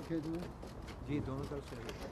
खेत में जी दोनों तरफ से है।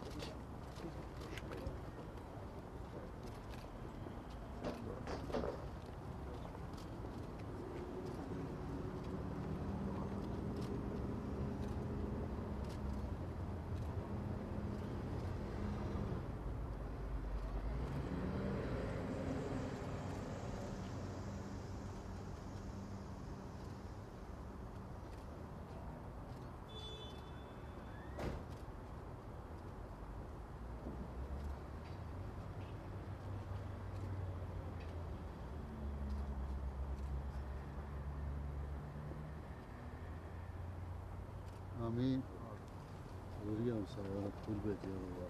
आमीन यूरिया सारा फूल बेचे और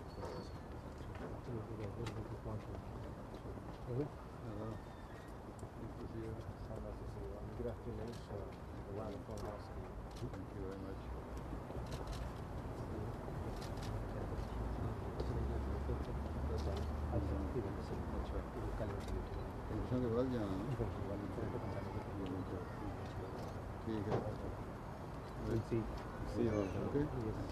Thank you very much. अच्छा इलेक्शन के बाद जाना है ठीक है See you all, okay?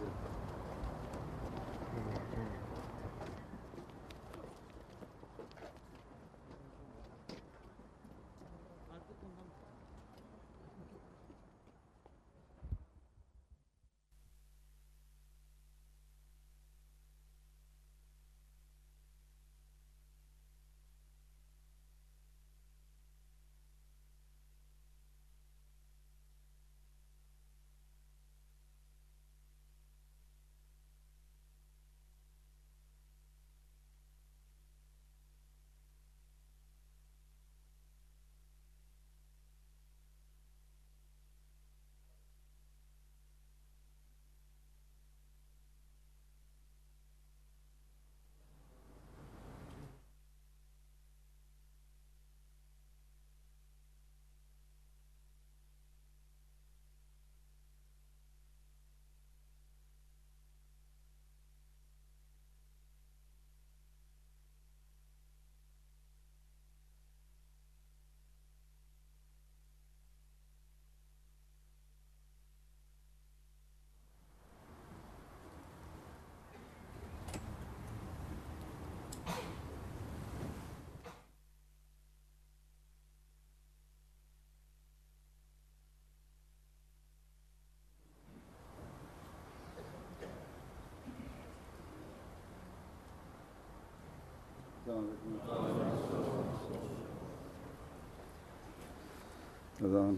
अजान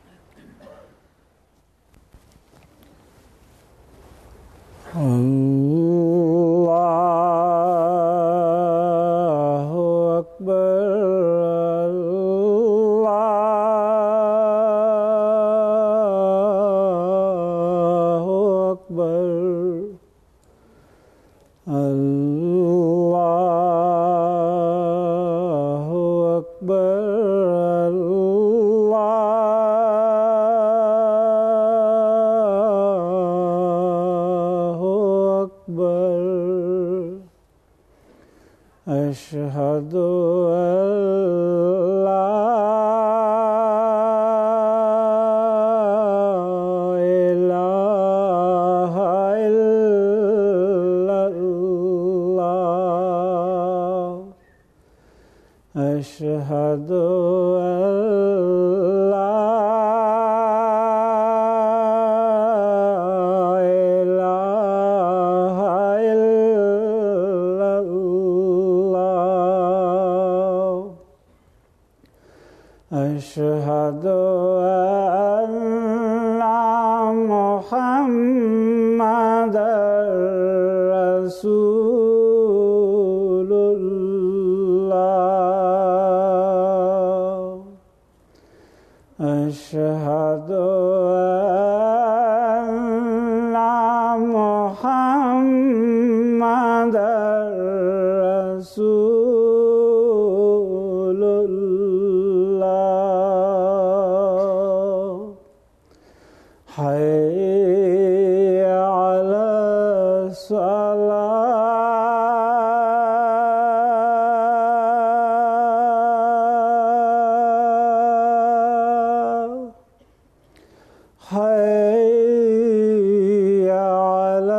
الله أكبر الله أكبر الله أكبر الله أكبر أشهد أن لا إله إلا الله أشهد أن لا إله إلا الله أشهد أن محمدا رسول الله أشهد أن محمدا رسول الله حي على الصلاة حي على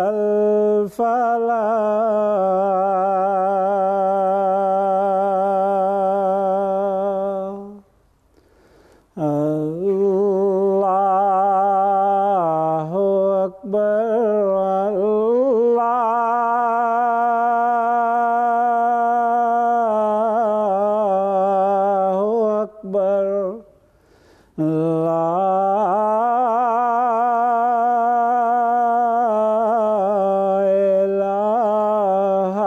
الفلاح الله أكبر الله أكبر لا إله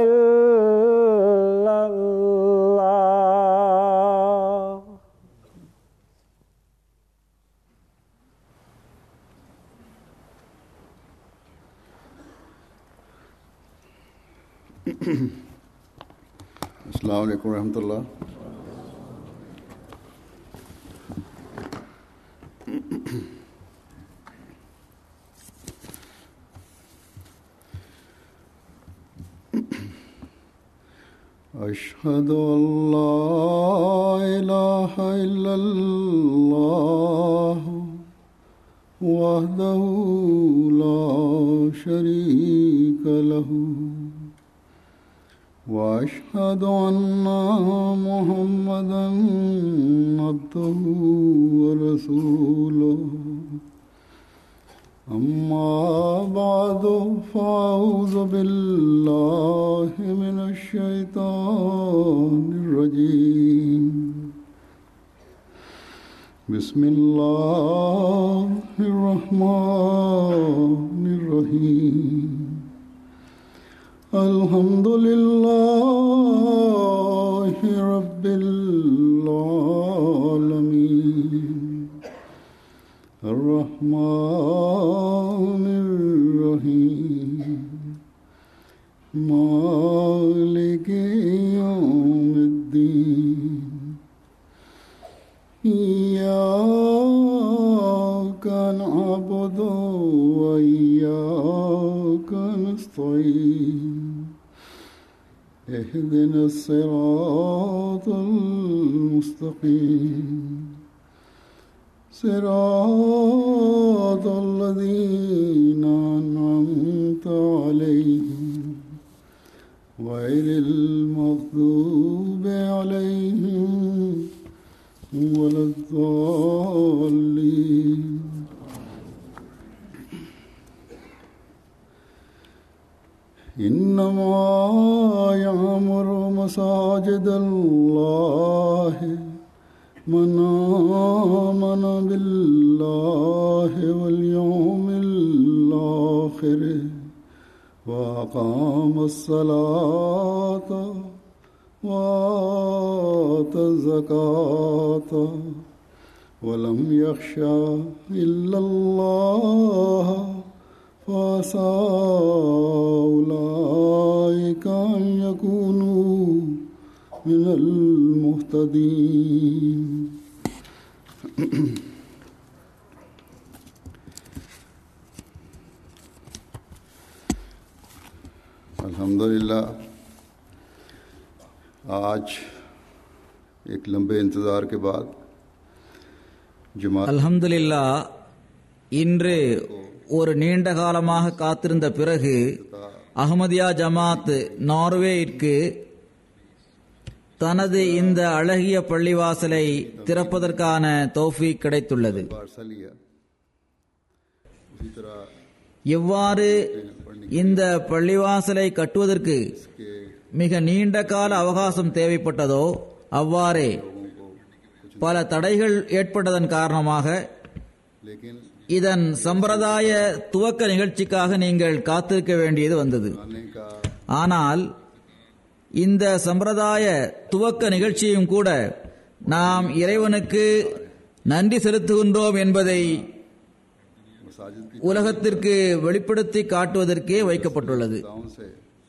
إلا الله अस्सलाम वालेकुम रहमतुल्लाह أشهد أن لا إله إلا الله وحده لا شريك له واشهد ان محمدا عبده ورسوله اما بعد فاعوذ بالله من الشيطان الرجيم بسم الله الرحمن الرحيم الحمد لله رب العالمين الرحمن الرحيم مالك يوم الدين إياك نعبد وإياك نستعين اهدنا الصراط المستقيم صراط الذين أنعمت عليهم غير المغضوب عليهم ولا الضالين إنما يعمر مساجد الله من آمن بالله واليوم الآخر وأقام الصلاة وآتى الزكاة ولم يخشى إلا الله فعسى أولئك أن يكونوا من المهتدين अल्हम्दुलिल्लाह आज एक लंबे इंतज़ार के बाद जुमा அல்ஹம்துலில்லா இன்று ஒரு நீண்ட காலமாக காத்திருந்த பிறகு அகமதியா ஜமாத் நார்வேயிற்கு தனது இந்த அழகிய பள்ளிவாசலை திறப்பதற்கான தௌஃபீக் கிடைத்துள்ளது पार्सा लिया उसी तरह எவ்வாறு இந்த பள்ளிவாசலை கட்டுவதற்கு के மிக நீண்ட கால அவகாசம் தேவைப்பட்டதோ அவ்வாறே பல தடைகள் ஏற்பட்டதன் காரணமாக लेकिन இதன் சம்பிரதாய துவக்க நிகழ்ச்சிக்காக நீங்கள் காத்திருக்க வேண்டியது வந்தது आने का ஆனால் இந்த சம்பிரதாய துவக்க நிகழ்ச்சியும் கூட நாம் இறைவனுக்கு நன்றி செலுத்துகின்றோம் என்பதை मसाजिद की உலகத்திற்கு வெளிப்படுத்தி காட்டுவதற்கே வைக்கப்பட்டுள்ளது गाँव से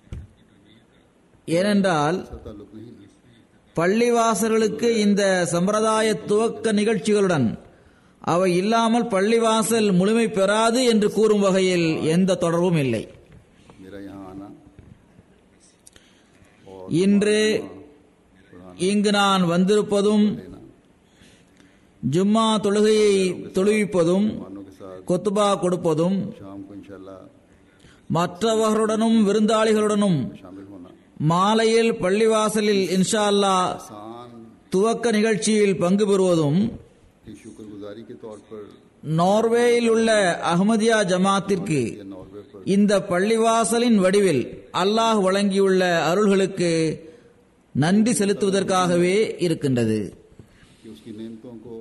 ஏனென்றால் ताल्लुक नहीं பள்ளிவாசல்களுக்கு இந்த சம்பிரதாய துவக்க நிகழ்ச்சிகளுடன் அவை இல்லாமல் பள்ளிவாசல் முழுமை பெறாது என்று கூறும் வகையில் எந்த தொடர்பும் இல்லை मेरा यहाँ आना இன்று இங்கு நான் வந்திருப்பதும் ஜும்மா தொழுகையை தொழுவிப்பதும் मानों के साथ கொத்துபா கொடுப்பதும் शाम को इंशाल्लाह மற்றவர்களுடனும் விருந்தாளிகளுடனும் शामिल होना மாலையில் பள்ளிவாசலில் இன்ஷா அல்லாஹ் आसान துவக்க நிகழ்ச்சியில் பங்கு பெறுவதும் की शुक्रगुजारी के तौर पर நார்வேயில் உள்ள அஹ்மதியா ஜமாத்திற்கு या नॉर्वे पर இந்த பள்ளிவாசலின் வடிவில் அல்லாஹ் வழங்கியுள்ள அருள்களுக்கு நன்றி செலுத்துவதற்காகவே இருக்கின்றது कि उसकी नेमतों को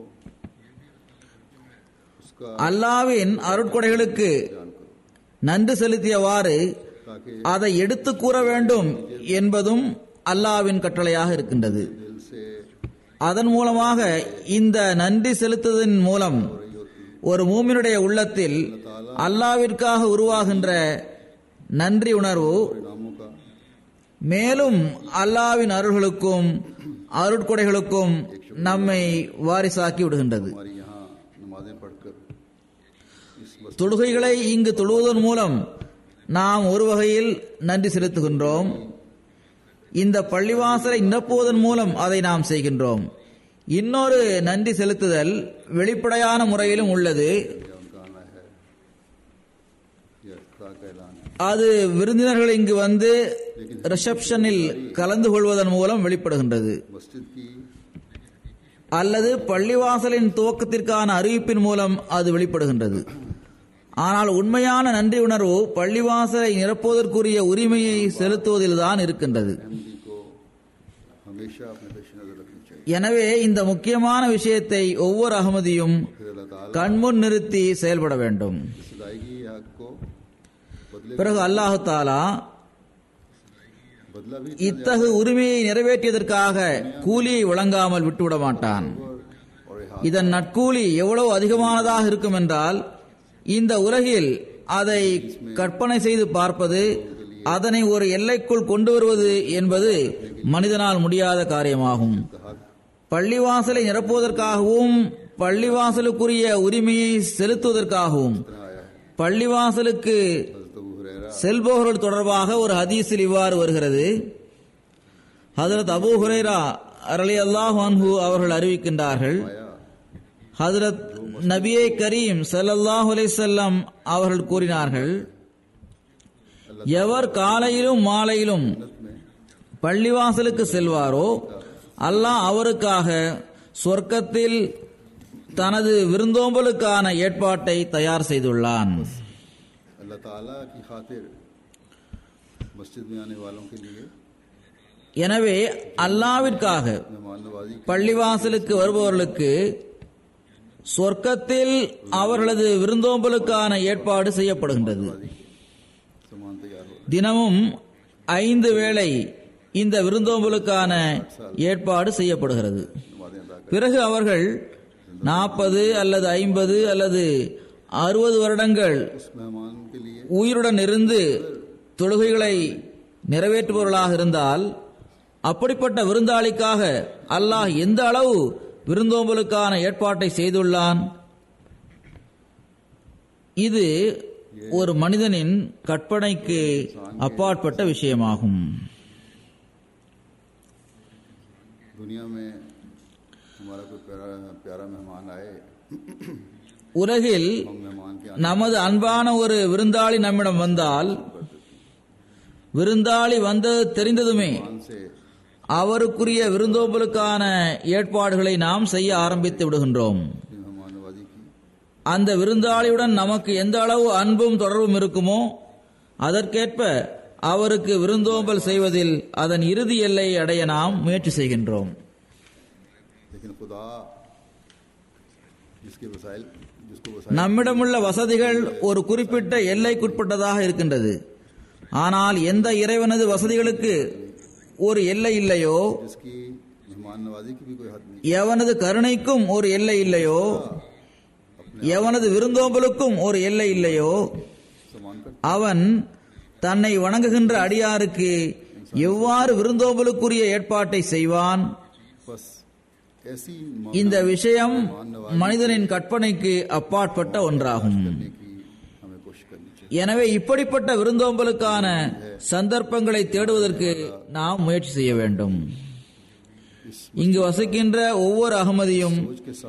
उसका அல்லாவின் அருட்கொடைகளுக்கு ध्यान करो நன்றி செலுத்தியவாறு ताकि அதை எடுத்து கூற வேண்டும் என்பதும் அல்லாவின் கட்டளையாக இருக்கின்றது दिल से அதன் மூலமாக இந்த நன்றி செலுத்துவதன் மூலம் ஒரு மூமினுடைய உள்ளத்தில் அல்லாவிற்காக உருவாகின்ற நன்றி உணர்வு परिणामों का மேலும் அல்லாவின் அருள்களுக்கும் அருட்கொடைகளுக்கும் நம்மை வாரிசாக்கி விடுகின்றது हमारी यहाँ नमाजें पढ़कर इस मस्जिद தொழுகைகளை இங்கு தொழுவதன் மூலம் நாம் ஒரு வகையில் நன்றி செலுத்துகின்றோம் இந்த பள்ளிவாசலை நிரப்புவதன் மூலம் அதை நாம் செய்கின்றோம் இன்னொரு நன்றி செலுத்துதல் வெளிப்படையான முறையிலும் உள்ளது या उनका आना है या इफ्तार का ऐलान है அது விருந்தினர்கள் இங்கு வந்து ரிசப்ஷனில் கலந்து கொள்வதன் மூலம் வெளிப்படுகின்றது मस्जिद की அல்லது பள்ளிவாசலின் துவக்கத்திற்கான அறிவிப்பின் மூலம் அது வெளிப்படுகின்றது ஆனால் உண்மையான நன்றி உணர்வு பள்ளிவாசலை நிரப்புவதற்குரிய உரிமையை செலுத்துவதில்தான் இருக்கின்றது अहमदी को हमेशा अपने पेश नजर रखनी चाहिए எனவே இந்த முக்கியமான விஷயத்தை ஒவ்வொரு அகமதியும் फिर अल्लाह ताला கண்முன் निறுத்தி செயல்பட வேண்டும் इस अदायगी हक को बदले பிறகு அல்லாஹு தாலா बदला भी இத்தகு உரிமையை நிறைவேற்றியதற்காக கூலியை வழங்காமல் விட்டுவிட மாட்டான் और यहाँ இதன் நட்கூலி எவ்வளவு அதிகமானதாக இருக்கும் என்றால் இந்த உலகில் அதை கற்பனை செய்து பார்ப்பது அதனை ஒரு எல்லைக்குள் கொண்டு வருவது என்பது மனிதனால் முடியாத காரியமாகும் பள்ளிவாசலை நிரப்புவதற்காகவும் பள்ளிவாசலுக்குரிய உரிமையை செலுத்துவதற்காகவும் आया है பள்ளிவாசலுக்கு हजरत अबू हुरैरा செல்பவர்கள் தொடர்பாக ஒரு ஹதீஸில் இவ்வாறு வருகிறது ஹதரத் அபூ ஹுரைரா அரலி அல்லாஹ் அன்ஹு அவர்கள் அறிவிக்கின்றார்கள் आया ஹதரத் நபியே கரீம் ஸல்லல்லாஹு அலைஹி வஸல்லம் அவர்கள் கூறினார்கள் எவர் காலையிலும் மாலையிலும் பள்ளிவாசலுக்கு செல்வாரோ அல்லாஹ் அவருக்காக சொர்க்கத்தில் தனது விருந்தோம்பலுக்கான ஏற்பாட்டை தயார் செய்துள்ளான் अल्लाह ताला की खातिर मस्जिद में आने वालों के लिए எனவே அல்லாவிற்காக मेहमान नवाजी की பள்ளிவாசலுக்கு வருபவர்களுக்கு சொர்க்கத்தில் அவர்களது விருந்தோம்பலுக்கான ஏற்பாடு செய்யப்படுகின்றது सामान तैयार हो தினமும் ஐந்து வேளை இந்த விருந்தோம்பலுக்கான ஏற்பாடு செய்யப்படுகிறது नमाजें अदा कर பிறகு அவர்கள் நாற்பது அல்லது ஐம்பது அல்லது அறுபது வருடங்கள் उस मेहमान के लिए உயிருடன் இருந்து தொழுகைகளை நிறைவேற்றுபவர்களாக இருந்தால் அப்படிப்பட்ட விருந்தாளிக்காக அல்லாஹ் எந்த அளவு விருந்தோம்பலுக்கான ஏற்பாட்டை செய்துள்ளான் இது ஒரு மனிதனின் கற்பனைக்கு அப்பாற்பட்ட விஷயமாகும் दुनिया में हमारा कोई प्यारा प्यारा मेहमान आए உலகில் हम मेहमान के நமது அன்பான ஒரு விருந்தாளி நம்மிடம் வந்தால் விருந்தாளி வந்தது தெரிந்ததுமே आने से அவருக்குரிய விருந்தோம்பலுக்கான ஏற்பாடுகளை நாம் செய்ய ஆரம்பித்து விடுகின்றோம் मेहमान नवाजी की அந்த விருந்தாளியுடன் நமக்கு எந்த அளவு அன்பும் தொடர்பும் இருக்குமோ அதற்கேற்ப அவருக்கு விருந்தோம்பல் செய்வதில் அதன் இறுதி எல்லையை அடைய நாம் முயற்சி செய்கின்றோம் लेकिन खुदा जिसके वसाइल जिसको वसाइल நம்மிடமுள்ள வசதிகள் ஒரு குறிப்பிட்ட எல்லைக்குட்பட்டதாக இருக்கின்றது ஆனால் எந்த இறைவனது வசதிகளுக்கு ஒரு எல்லை இல்லையோ जिसकी मेहमान नवाजी की भी कोई हद नहीं எவனது கருணைக்கும் ஒரு எல்லை இல்லையோ எவனது விருந்தோம்பலுக்கும் ஒரு எல்லை இல்லையோ समान कर அவன் தன்னை வணங்குகின்ற அடியாருக்கு எவ்வாறு விருந்தோம்பலுக்குரிய ஏற்பாட்டை செய்வான் बस ऐसी இந்த விஷயம் மனிதனின் கற்பனைக்கு அப்பாற்பட்ட ஒன்றாகும் मानने की हमें कोशिश करनी चाहिए எனவே இப்படிப்பட்ட விருந்தோம்பலுக்கான சந்தர்ப்பங்களை தேடுவதற்கு நாம் முயற்சி செய்ய வேண்டும் इस இங்கு வசிக்கின்ற ஒவ்வொரு அகமதியும் सोच के साथ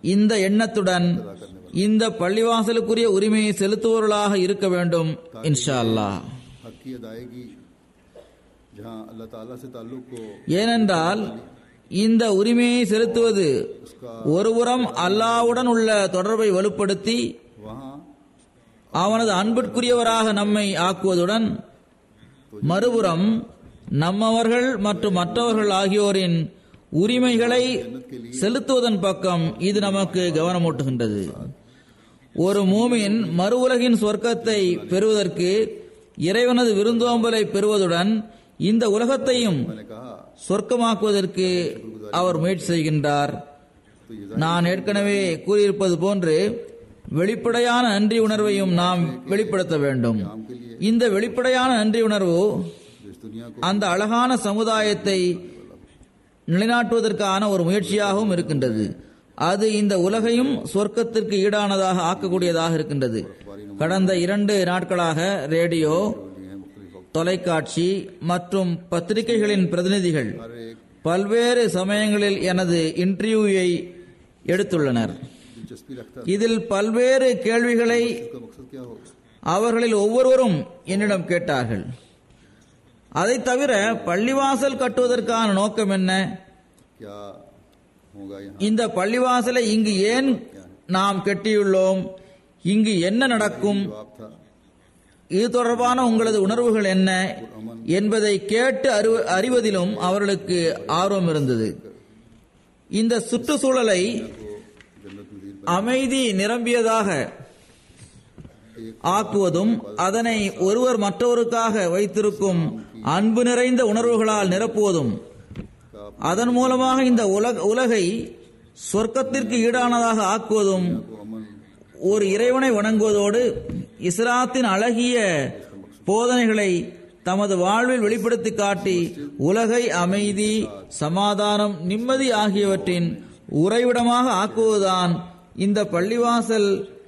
இந்த எண்ணத்துடன் இந்த பள்ளிவாசலுக்குரிய உரிமையை செலுத்துபவர்களாக இருக்க வேண்டும் இன்ஷா அல்லாஹ் हक की अदायगी जहाँ अल्लाह ताला से ताल्लुक को ஏனென்றால் இந்த உரிமையை செலுத்துவது ஒருபுறம் அல்லாஹ்வுடன் உள்ள தொடர்பை வலுப்படுத்தி वहाँ அவனது அன்பிற்குரியவராக நம்மை ஆக்குவதுடன் மறுபுறம் நம்மவர்கள் மற்றும் மற்றவர்கள் ஆகியோரின் உரிமைகளை செலுத்துவதன் பக்கம் இது நமக்கு கவனமூட்டுகின்றது ஒரு மூமின் மறு உலகின் சொர்க்கத்தை பெறுவதற்கு இறைவனது விருந்தோம்பலை பெறுவதுடன் இந்த உலகத்தையும் मैंने कहा சொர்க்கமாக்குவதற்கு அவர் முயற்சி செய்கின்றார் तो ये நான் ஏற்கனவே கூறியிருப்பது போன்று வெளிப்படையான நன்றி உணர்வையும் நாம் வெளிப்படுத்த வேண்டும் இந்த வெளிப்படையான நன்றி உணர்வு जो इस दुनिया को அந்த அழகான சமுதாயத்தை நிலைநாட்டுவதற்கான ஒரு முயற்சியாகவும் இருக்கின்றது அது இந்த உலகையும் சொர்க்கத்திற்கு ஈடானதாக ஆக்கக்கூடியதாக இருக்கின்றது கடந்த இரண்டு நாட்களாக ரேடியோ தொலைக்காட்சி மற்றும் பத்திரிகைகளின் பிரதிநிதிகள் हर एक பல்வேறு சமயங்களில் எனது இன்டர்வியூவை எடுத்துள்ளனர் दिलचस्पी रखता है இதில் பல்வேறு கேள்விகளை इसका मकसद क्या होगा அவர்களில் ஒவ்வொருவரும் என்னிடம் கேட்டார்கள் அதை தவிர பள்ளிவாசல் கட்டுவதற்கான நோக்கம் என்ன क्या होगा यहाँ இந்த பள்ளிவாசலை இங்கு ஏன் நாம் கட்டியுள்ளோம் இங்கு என்ன நடக்கும் जवाब था இது தொடர்பான உங்களது உணர்வுகள் என்ன என்பதை கேட்டு அறிவ- அறிவதிலும் அவர்களுக்கு ஆர்வம் இருந்தது இந்த சுற்றுச்சூழலை जन्नत नजीर அமைதி நிரம்பியதாக ஆக்குவதும் அதனை ஒருவர் மற்றவருக்காக வைத்திருக்கும் அன்பு நிறைந்த உணர்வுகளால் நிரப்புவதும் அதன் மூலமாக இந்த உலக உலகை சொர்க்கத்திற்கு ஈடானதாக ஆக்குவதும் को अमन ஒரு இறைவனை வணங்குவதோடு இஸ்லாத்தின் அழகிய போதனைகளை தமது வாழ்வில் வெளிப்படுத்தி காட்டி உலகை அமைதி சமாதானம் நிம்மதி ஆகியவற்றின் உறைவிடமாக ஆக்குவதுதான் இந்த பள்ளிவாசல்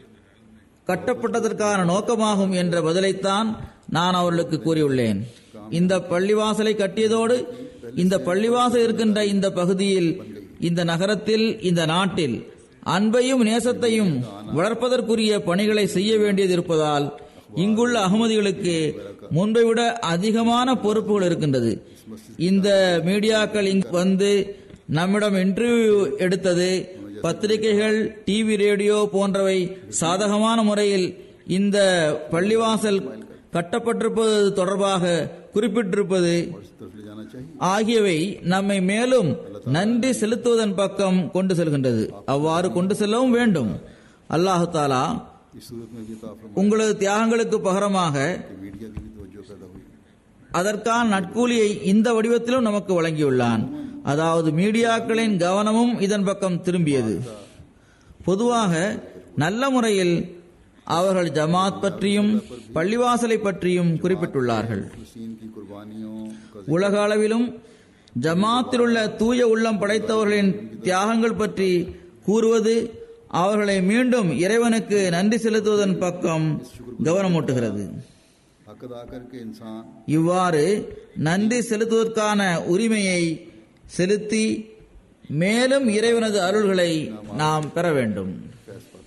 கட்டப்பட்டதற்கான நோக்கமாகும் என்ற பதிலைத்தான் நான் அவர்களுக்கு கூறியுள்ளேன் இந்த பள்ளிவாசலை கட்டியதோடு இந்த பள்ளிவாசல் இருக்கின்ற இந்த பகுதியில் இந்த நகரத்தில் இந்த நாட்டில் அன்பையும் நேசத்தையும் வளர்ப்பதற்குரிய பணிகளை செய்ய வேண்டியது இருப்பதால் இங்குள்ள அகமதிகளுக்கு முன்பை விட அதிகமான பொறுப்புகள் இருக்கின்றது இந்த மீடியாக்கள் இங்கு வந்து நம்மிடம் இன்டர்வியூ எடுத்தது பத்திரிகைகள் டிவி ரேடியோ போன்றவை சாதகமான முறையில் இந்த பள்ளிவாசல் கட்டப்பட்டிருப்பது தொடர்பாக குறிப்பிட்டிருப்பது इस तरफ ले जाना चाहिए ஆகியவை நம்மை மேலும் நன்றி செலுத்துவதன் பக்கம் கொண்டு செல்கின்றது அவ்வாறு கொண்டு செல்லவும் வேண்டும் அல்லாஹு தாலா इस सूरत में भी ताफर உங்களது தியாகங்களுக்கு பகரமாக मीडिया की भी तवज्जो पैदा हुई அதற்கான நட்கூலியை இந்த வடிவத்திலும் நமக்கு வழங்கியுள்ளான் அதாவது மீடியாக்களின் கவனமும் இதன் பக்கம் திரும்பியது பொதுவாக நல்ல முறையில் அவர்கள் ஜமாத் பற்றியும் பள்ளிவாசலை பற்றியும் குறிப்பிட்டுள்ளார்கள் मुखलसीन की कुर्बानियों का உலக அளவிலும் ஜமாத்தில் உள்ள தூய உள்ளம் படைத்தவர்களின் தியாகங்கள் பற்றி கூறுவது அவர்களை மீண்டும் இறைவனுக்கு நன்றி செலுத்துவதன் பக்கம் கவனமூட்டுகிறது हक अदा करके इंसान இவ்வாறு நன்றி செலுத்துவதற்கான உரிமையை செலுத்தி மேலும் இறைவனது அருள்களை நாம் பெற வேண்டும் फैज पाता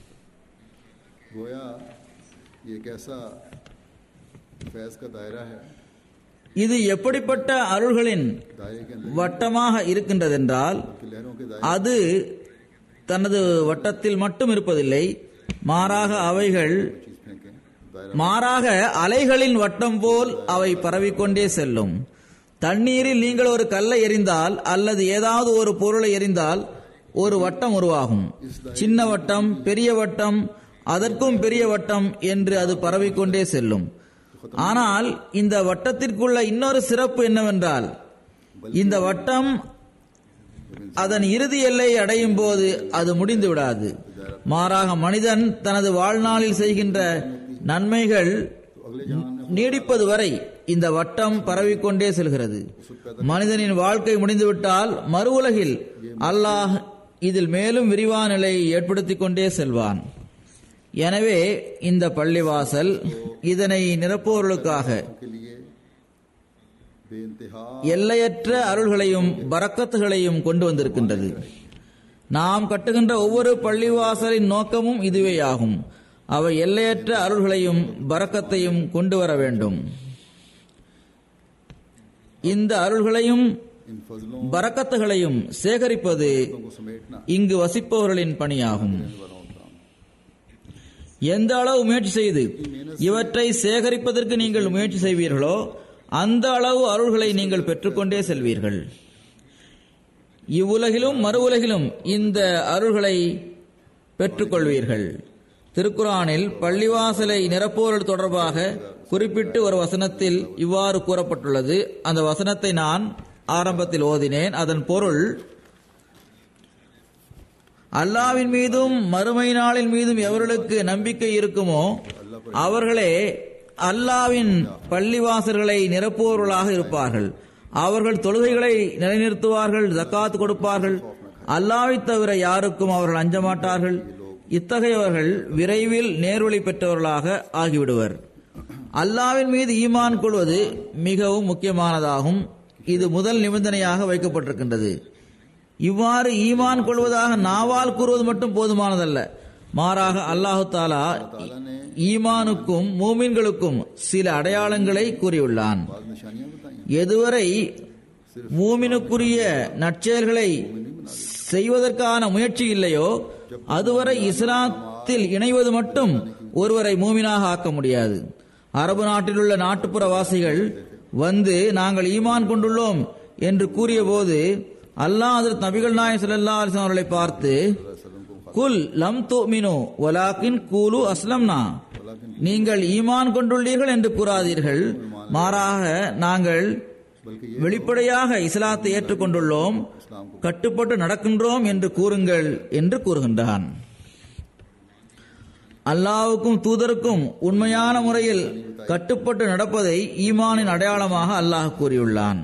गोया ये एक ऐसा फैज का दायरा है இது எப்படிப்பட்ட அருள்களின் दायरे के अंदर வட்டமாக இருக்கின்றதென்றால் की लहरों के दायरे அது தனது வட்டத்தில் மட்டும் இருப்பதில்லை மாறாக அவைகள் चीज फेंके दायरा மாறாக அலைகளின் வட்டம் போல் அவை பரவிக்கொண்டே செல்லும் தண்ணீரில் நீங்கள் ஒரு கல்லை எறிந்தால் அல்லது ஏதாவது ஒரு பொருளை எறிந்தால் ஒரு வட்டம் உருவாகும் சின்ன வட்டம் பெரிய வட்டம் அதற்கும் பெரிய வட்டம் என்று அது பரவிக்கொண்டே செல்லும் ஆனால் இந்த வட்டத்திற்குள்ள இன்னொரு சிறப்பு என்னவென்றால் இந்த வட்டம் அதன் இறுதி எல்லை அடையும் போது அது முடிந்து விடாது மாறாக மனிதன் தனது வாழ்நாளில் செய்கின்ற நன்மைகள் நீடிப்பது வரை இந்த வட்டம் பரவிக்கொண்டே செல்கிறது மனிதனின் வாழ்க்கை முடிந்துவிட்டால் மறு உலகில் அல்லாஹ் இதில் மேலும் விரிவான நிலையை ஏற்படுத்திக் கொண்டே செல்வான் எனவே இந்த பள்ளிவாசல் இதனை நிரப்புவர்களுக்காக के लिए बेइंतहा எல்லையற்ற அருள்களையும் பரக்கத்துகளையும் கொண்டு வந்திருக்கின்றது நாம் கட்டுகின்ற ஒவ்வொரு பள்ளிவாசலின் நோக்கமும் இதுவேயாகும் அவை எல்லையற்ற அருள்களையும் பரக்கத்தையும் கொண்டு வர வேண்டும் இந்த அருள்களையும் इन फजलों பரக்கத்துகளையும் சேகரிப்பது को समेटना இங்கு வசிப்பவர்களின் பணியாகும் वालों का काम எந்த அளவு முயற்சி செய்து இவற்றை சேகரிப்பதற்கு நீங்கள் முயற்சி செய்வீர்களோ அந்த அளவு அருள்களை நீங்கள் பெற்றுக்கொண்டே செல்வீர்கள் இவ்வுலகிலும் மறு உலகிலும் இந்த அருள்களை பெற்றுக்கொள்வீர்கள் திருக்குரானில் பள்ளிவாசலை நிரப்புவோர் தொடர்பாக குறிப்பிட்டு ஒரு வசனத்தில் இவ்வாறு கூறப்பட்டுள்ளது அந்த வசனத்தை நான் ஆரம்பத்தில் ஓதினேன் அதன் பொருள் அல்லாவின் மீதும் மறுமை நாளின் மீதும் எவர்களுக்கு நம்பிக்கை இருக்குமோ அவர்களே அல்லாவின் பள்ளிவாசல்களை நிரப்புபவர்களாக இருப்பார்கள் அவர்கள் தொழுகைகளை நிலைநிறுத்துவார்கள் ஜக்காத் கொடுப்பார்கள் அல்லாவை தவிர யாருக்கும் அவர்கள் அஞ்ச மாட்டார்கள் இத்தகையவர்கள் விரைவில் நேர்வழி பெற்றவர்களாக ஆகிவிடுவர் அல்லாவின் மீது ஈமான் கொள்வது மிகவும் முக்கியமானதாகும் இது முதல் நிபந்தனையாக வைக்கப்பட்டிருக்கின்றது இவ்வாறு ஈமான் கொள்வதாக நாவால் கூறுவது மட்டும் போதுமானதல்ல மாறாக அல்லாஹு தாலா ஈமானுக்கும் மூமின்களுக்கும் சில அடையாளங்களை கூறியுள்ளான் बाद निशानियां बताई எதுவரை மூமினுக்குரிய நற்செயல்களை செய்வதற்கான முயற்சி இல்லையோ அதுவரை இஸ்லாத்தில் இணைவது மட்டும் ஒருவரை மூமினாக ஆக்க முடியாது அரபு நாட்டில் உள்ள நாட்டுப்புற வாசிகள் வந்து நாங்கள் ஈமான் கொண்டுள்ளோம் என்று கூறியபோது அல்லாஹ் ஹஜ்ரத் நபிகள் நாயகம் ஸல்லல்லாஹு அலைஹி வஸல்லம் அவர்களை பார்த்து குல் லம் துமினு வலாக்கின் கூலு அஸ்லம்னா நீங்கள் ஈமான் கொண்டுள்ளீர்கள் என்று கூறாதீர்கள் மாறாக நாங்கள் வெளிப்படையாக இஸ்லாத்தை ஏற்றுக்கொண்டுள்ளோம் கட்டுப்பட்டு நடக்கின்றோம் என்று கூறுங்கள் என்று கூறுகின்றான் அல்லாவுக்கும் தூதருக்கும் உண்மையான முறையில் கட்டுப்பட்டு நடப்பதை ஈமானின் அடையாளமாக அல்லாஹ் கூறியுள்ளான்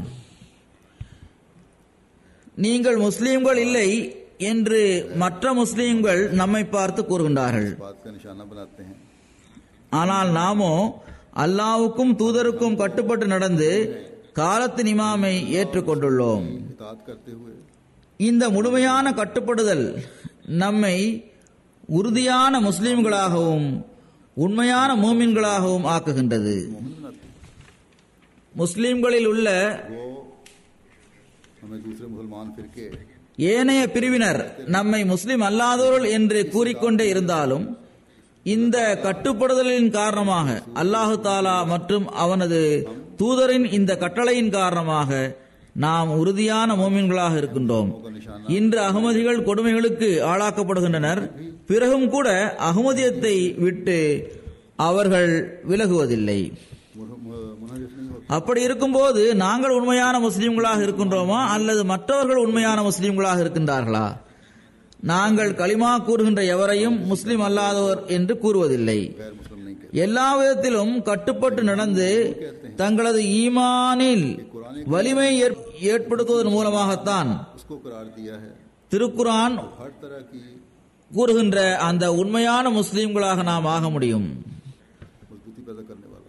நீங்கள் முஸ்லீம்கள் இல்லை என்று மற்ற முஸ்லீம்கள் நம்மை பார்த்து கூறுகின்றார்கள் बात का निशाना बनाते हैं ஆனால் நாமோ அல்லாவுக்கும் தூதருக்கும் கட்டுப்பட்டு நடந்து காலத்தின் இமாமை ஏற்றுக்கொண்டுள்ளோம் इतात करते हुए இந்த முழுமையான கட்டுப்படுதல் நம்மை உறுதியான முஸ்லிம்களாகவும் உண்மையான மூமின்களாகவும் ஆக்குகின்றது முஸ்லிம்களில் உள்ள वो हमें दूसरे मुसलमान फिरके ஏனைய பிரிவினர் நம்மை முஸ்லிம் அல்லாதவர்கள் என்று கூறிக்கொண்டே இருந்தாலும் இந்த கட்டுப்படுதலின் காரணமாக அல்லாஹு தாலா மற்றும் அவனது தூதரின் இந்த கட்டளையின் காரணமாக நாம் உறுதியான மோமின்களாக இருக்கின்றோம் இன்று அகமதிகள் கொடுமைகளுக்கு ஆளாக்கப்படுகின்றனர் பிறகும் கூட அகமதியத்தை விட்டு அவர்கள் விலகுவதில்லை मुनहरिफ नहीं होते அப்படி இருக்கும்போது நாங்கள் உண்மையான முஸ்லிம்களாக இருக்கின்றோமா அல்லது மற்றவர்கள் உண்மையான முஸ்லிம்களாக இருக்கின்றார்களா நாங்கள் களிமா கூறுகின்ற எவரையும் முஸ்லிம் அல்லாதவர் என்று கூறுவதில்லை गैर मुस्लिम नहीं कहते எல்லா விதத்திலும் கட்டுப்பட்டு நடந்து தங்களது ஈமானில் வலிமை ஏற்- ஏற்படுத்துவதன் மூலமாகத்தான் उसको करार दिया है திருக்குரான் हर तरह की கூறுகின்ற அந்த உண்மையான முஸ்லிம்களாக நாம் ஆக முடியும் मजबूती पैदा करने वाला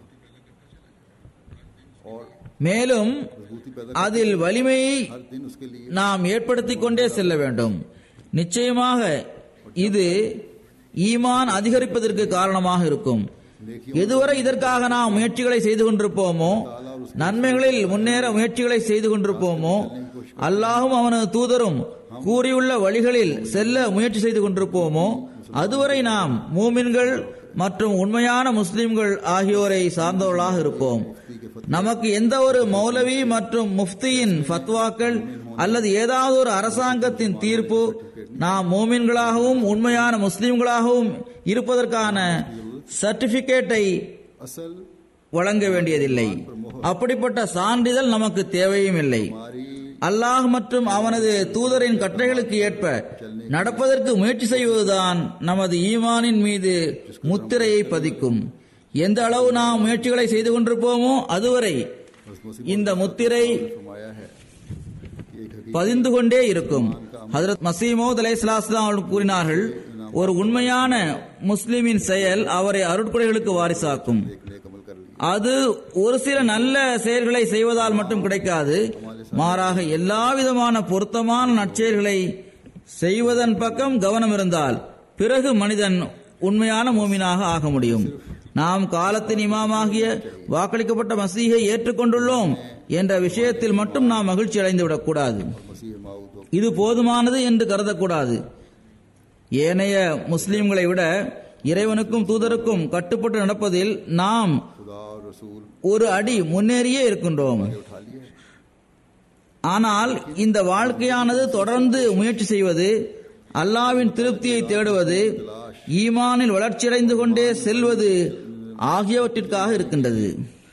और மேலும் मजबूती पैदा அதில் வலிமையை हर दिन उसके लिए நாம் ஏற்படுத்திக் கொண்டே செல்ல வேண்டும் நிச்சயமாக இது ஈமான் அதிகரிப்பதற்கு காரணமாக இருக்கும் எதுவரை இதற்காக நாம் முயற்சிகளை செய்து கொண்டிருப்போமோ நன்மைகளில் முன்னேற முயற்சிகளை செய்து கொண்டிருப்போமோ அல்லாஹும் அவனது தூதரும் கூறியுள்ள வழிகளில் செல்ல முயற்சி செய்து கொண்டிருப்போமோ அதுவரை நாம் மூமின்கள் மற்றும் உண்மையான முஸ்லிம்கள் ஆகியோரை சார்ந்தவர்களாக இருப்போம் நமக்கு எந்த ஒரு மௌலவி மற்றும் முஃப்தியின் ஃபத்வாக்கள் அல்லது ஏதாவது ஒரு அரசாங்கத்தின் தீர்ப்பு நாம் மோமின்களாகவும் உண்மையான முஸ்லிம்களாகவும் இருப்பதற்கான சர்டிபிகேட்டை असल வழங்க வேண்டியதில்லை அப்படிப்பட்ட சான்றிதழ் நமக்கு தேவையும் இல்லை हमारी அல்லாஹ் மற்றும் அவனது தூதரின் கட்டளைகளுக்கு ஏற்ப நடப்பதற்கு முயற்சி செய்வதுதான் நமது ஈமானின் மீது முத்திரையை பதிக்கும் எந்த அளவு நாம் முயற்சிகளை செய்து கொண்டிருப்போமோ அதுவரை இந்த முத்திரை फरमाया है कि एक हकीकत பதிந்து கொண்டே இருக்கும் ஹஜரத் மசீமோத் அலைஹிஸ்ஸலாம் அவர்கள் கூறினார்கள் ஒரு உண்மையான முஸ்லிமின் செயல் அவரை அருட்கொடைகளுக்கு வாரிசாக்கும் एक नेक अमल कर लिया அது ஒரு சில நல்ல செயல்களை செய்வதால் மட்டும் கிடைக்காது மாறாக எல்லா விதமான பொருத்தமான நற்செயல்களை செய்வதன் பக்கம் கவனம் இருந்தால் பிறகு மனிதன் உண்மையான மூமினாக ஆக முடியும் நாம் காலத்தின் இமாமாகிய வாக்களிக்கப்பட்ட மசீகை ஏற்றுக்கொண்டுள்ளோம் என்ற விஷயத்தில் மட்டும் நாம் மகிழ்ச்சி அடைந்து விடக்கூடாது मसीह माऊद இது போதுமானது என்று கருதக்கூடாது ஏனைய முஸ்லிம்களை விட இறைவனுக்கும் தூதருக்கும் கட்டுப்பட்டு நடப்பதில் நாம் खुदा और रसूल ஒரு அடி முன்னேறியே இருக்கின்றோம் उठा लिए ஆனால் இந்த வாழ்க்கையானது தொடர்ந்து முயற்சி செய்வது அல்லாவின் திருப்தியை தேடுவது ஈமானில் வளர்ச்சியடைந்து கொண்டே செல்வது ஆகியவற்றிற்காக இருக்கின்றது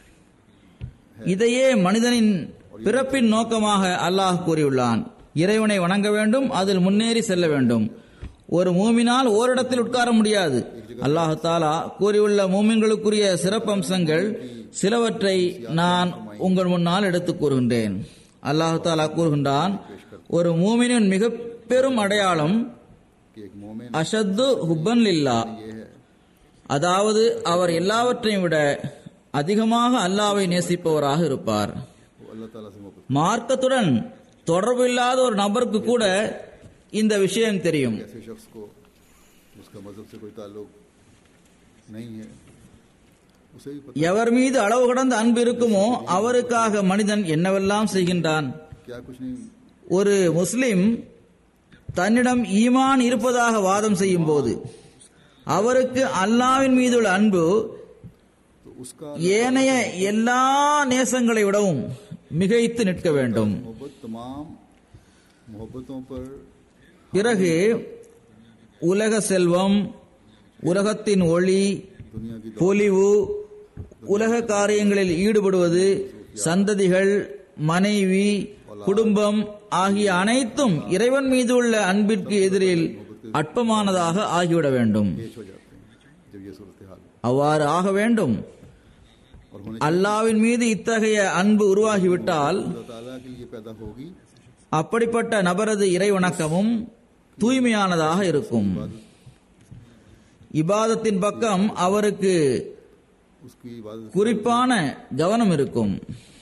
இதையே மனிதனின் பிறப்பின் நோக்கமாக அல்லாஹ் கூறியுள்ளான் இறைவனை வணங்க வேண்டும் அதில் முன்னேறி செல்ல வேண்டும் ஒரு மூமினால் ஓரிடத்தில் உட்கார முடியாது அல்லாஹு தாலா கூறியுள்ள மூமின்களுக்குரிய சிறப்பம்சங்கள் சிலவற்றை நான் உங்கள் முன்னால் எடுத்துக் கூறுகின்றேன் அல்லாஹு தாலா கூறுகின்றான் ஒரு மூமினின் மிக பெரும் அடையாளம் कि एक मोमिन அஷத்து ஹுப்பன் லில்லா ये है அதாவது அவர் எல்லாவற்றையும் விட அதிகமாக அல்லாவை நேசிப்பவராக இருப்பார் वो अल्लाह ताला से मोहब्बत மார்க்கத்துடன் தொடர்பு இல்லாத ஒரு நபருக்கு கூட இந்த விஷயம் தெரியும் ऐसे शख्स को उसका मजहब से कोई ताल्लुक नहीं है उसे भी पता எவர் மீது அளவு கடந்த அன்பு இருக்குமோ அவருக்காக மனிதன் என்னவெல்லாம் செய்கின்றான் क्या कुछ नहीं ஒரு முஸ்லிம் தன்னிடம் ஈமான் இருப்பதாக வாதம் செய்யும் போது அவருக்கு அல்லாவின் மீதுள்ள அன்பு तो उसका ஏனைய எல்லா நேசங்களை விடவும் மிகைத்து நிற்க வேண்டும் मोहब्बत तमाम मोहब्बतों पर பிறகு உலக செல்வம் உலகத்தின் ஒளி दुनिया की பொலிவு உலக காரியங்களில் ஈடுபடுவது சந்ததிகள் மனைவி குடும்பம் ஆகிய அனைத்தும் இறைவன் மீது உள்ள அன்பிற்கு எதிரில் அற்பமானதாக ஆகிவிட வேண்டும் पेश हो जाते हैं जब ये सूरत हाल அவ்வாறு ஆக வேண்டும் और होने அல்லாவின் மீது இத்தகைய அன்பு உருவாகிவிட்டால் अल्लाह ताला के लिए पैदा होगी அப்படிப்பட்ட நபரது இறை வணக்கமும் தூய்மையானதாக இருக்கும் இபாதத்தின் பக்கம் அவருக்கு उसकी इबादत குறிப்பான கவனம் இருக்கும்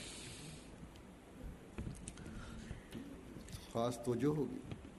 खास तोजो होगी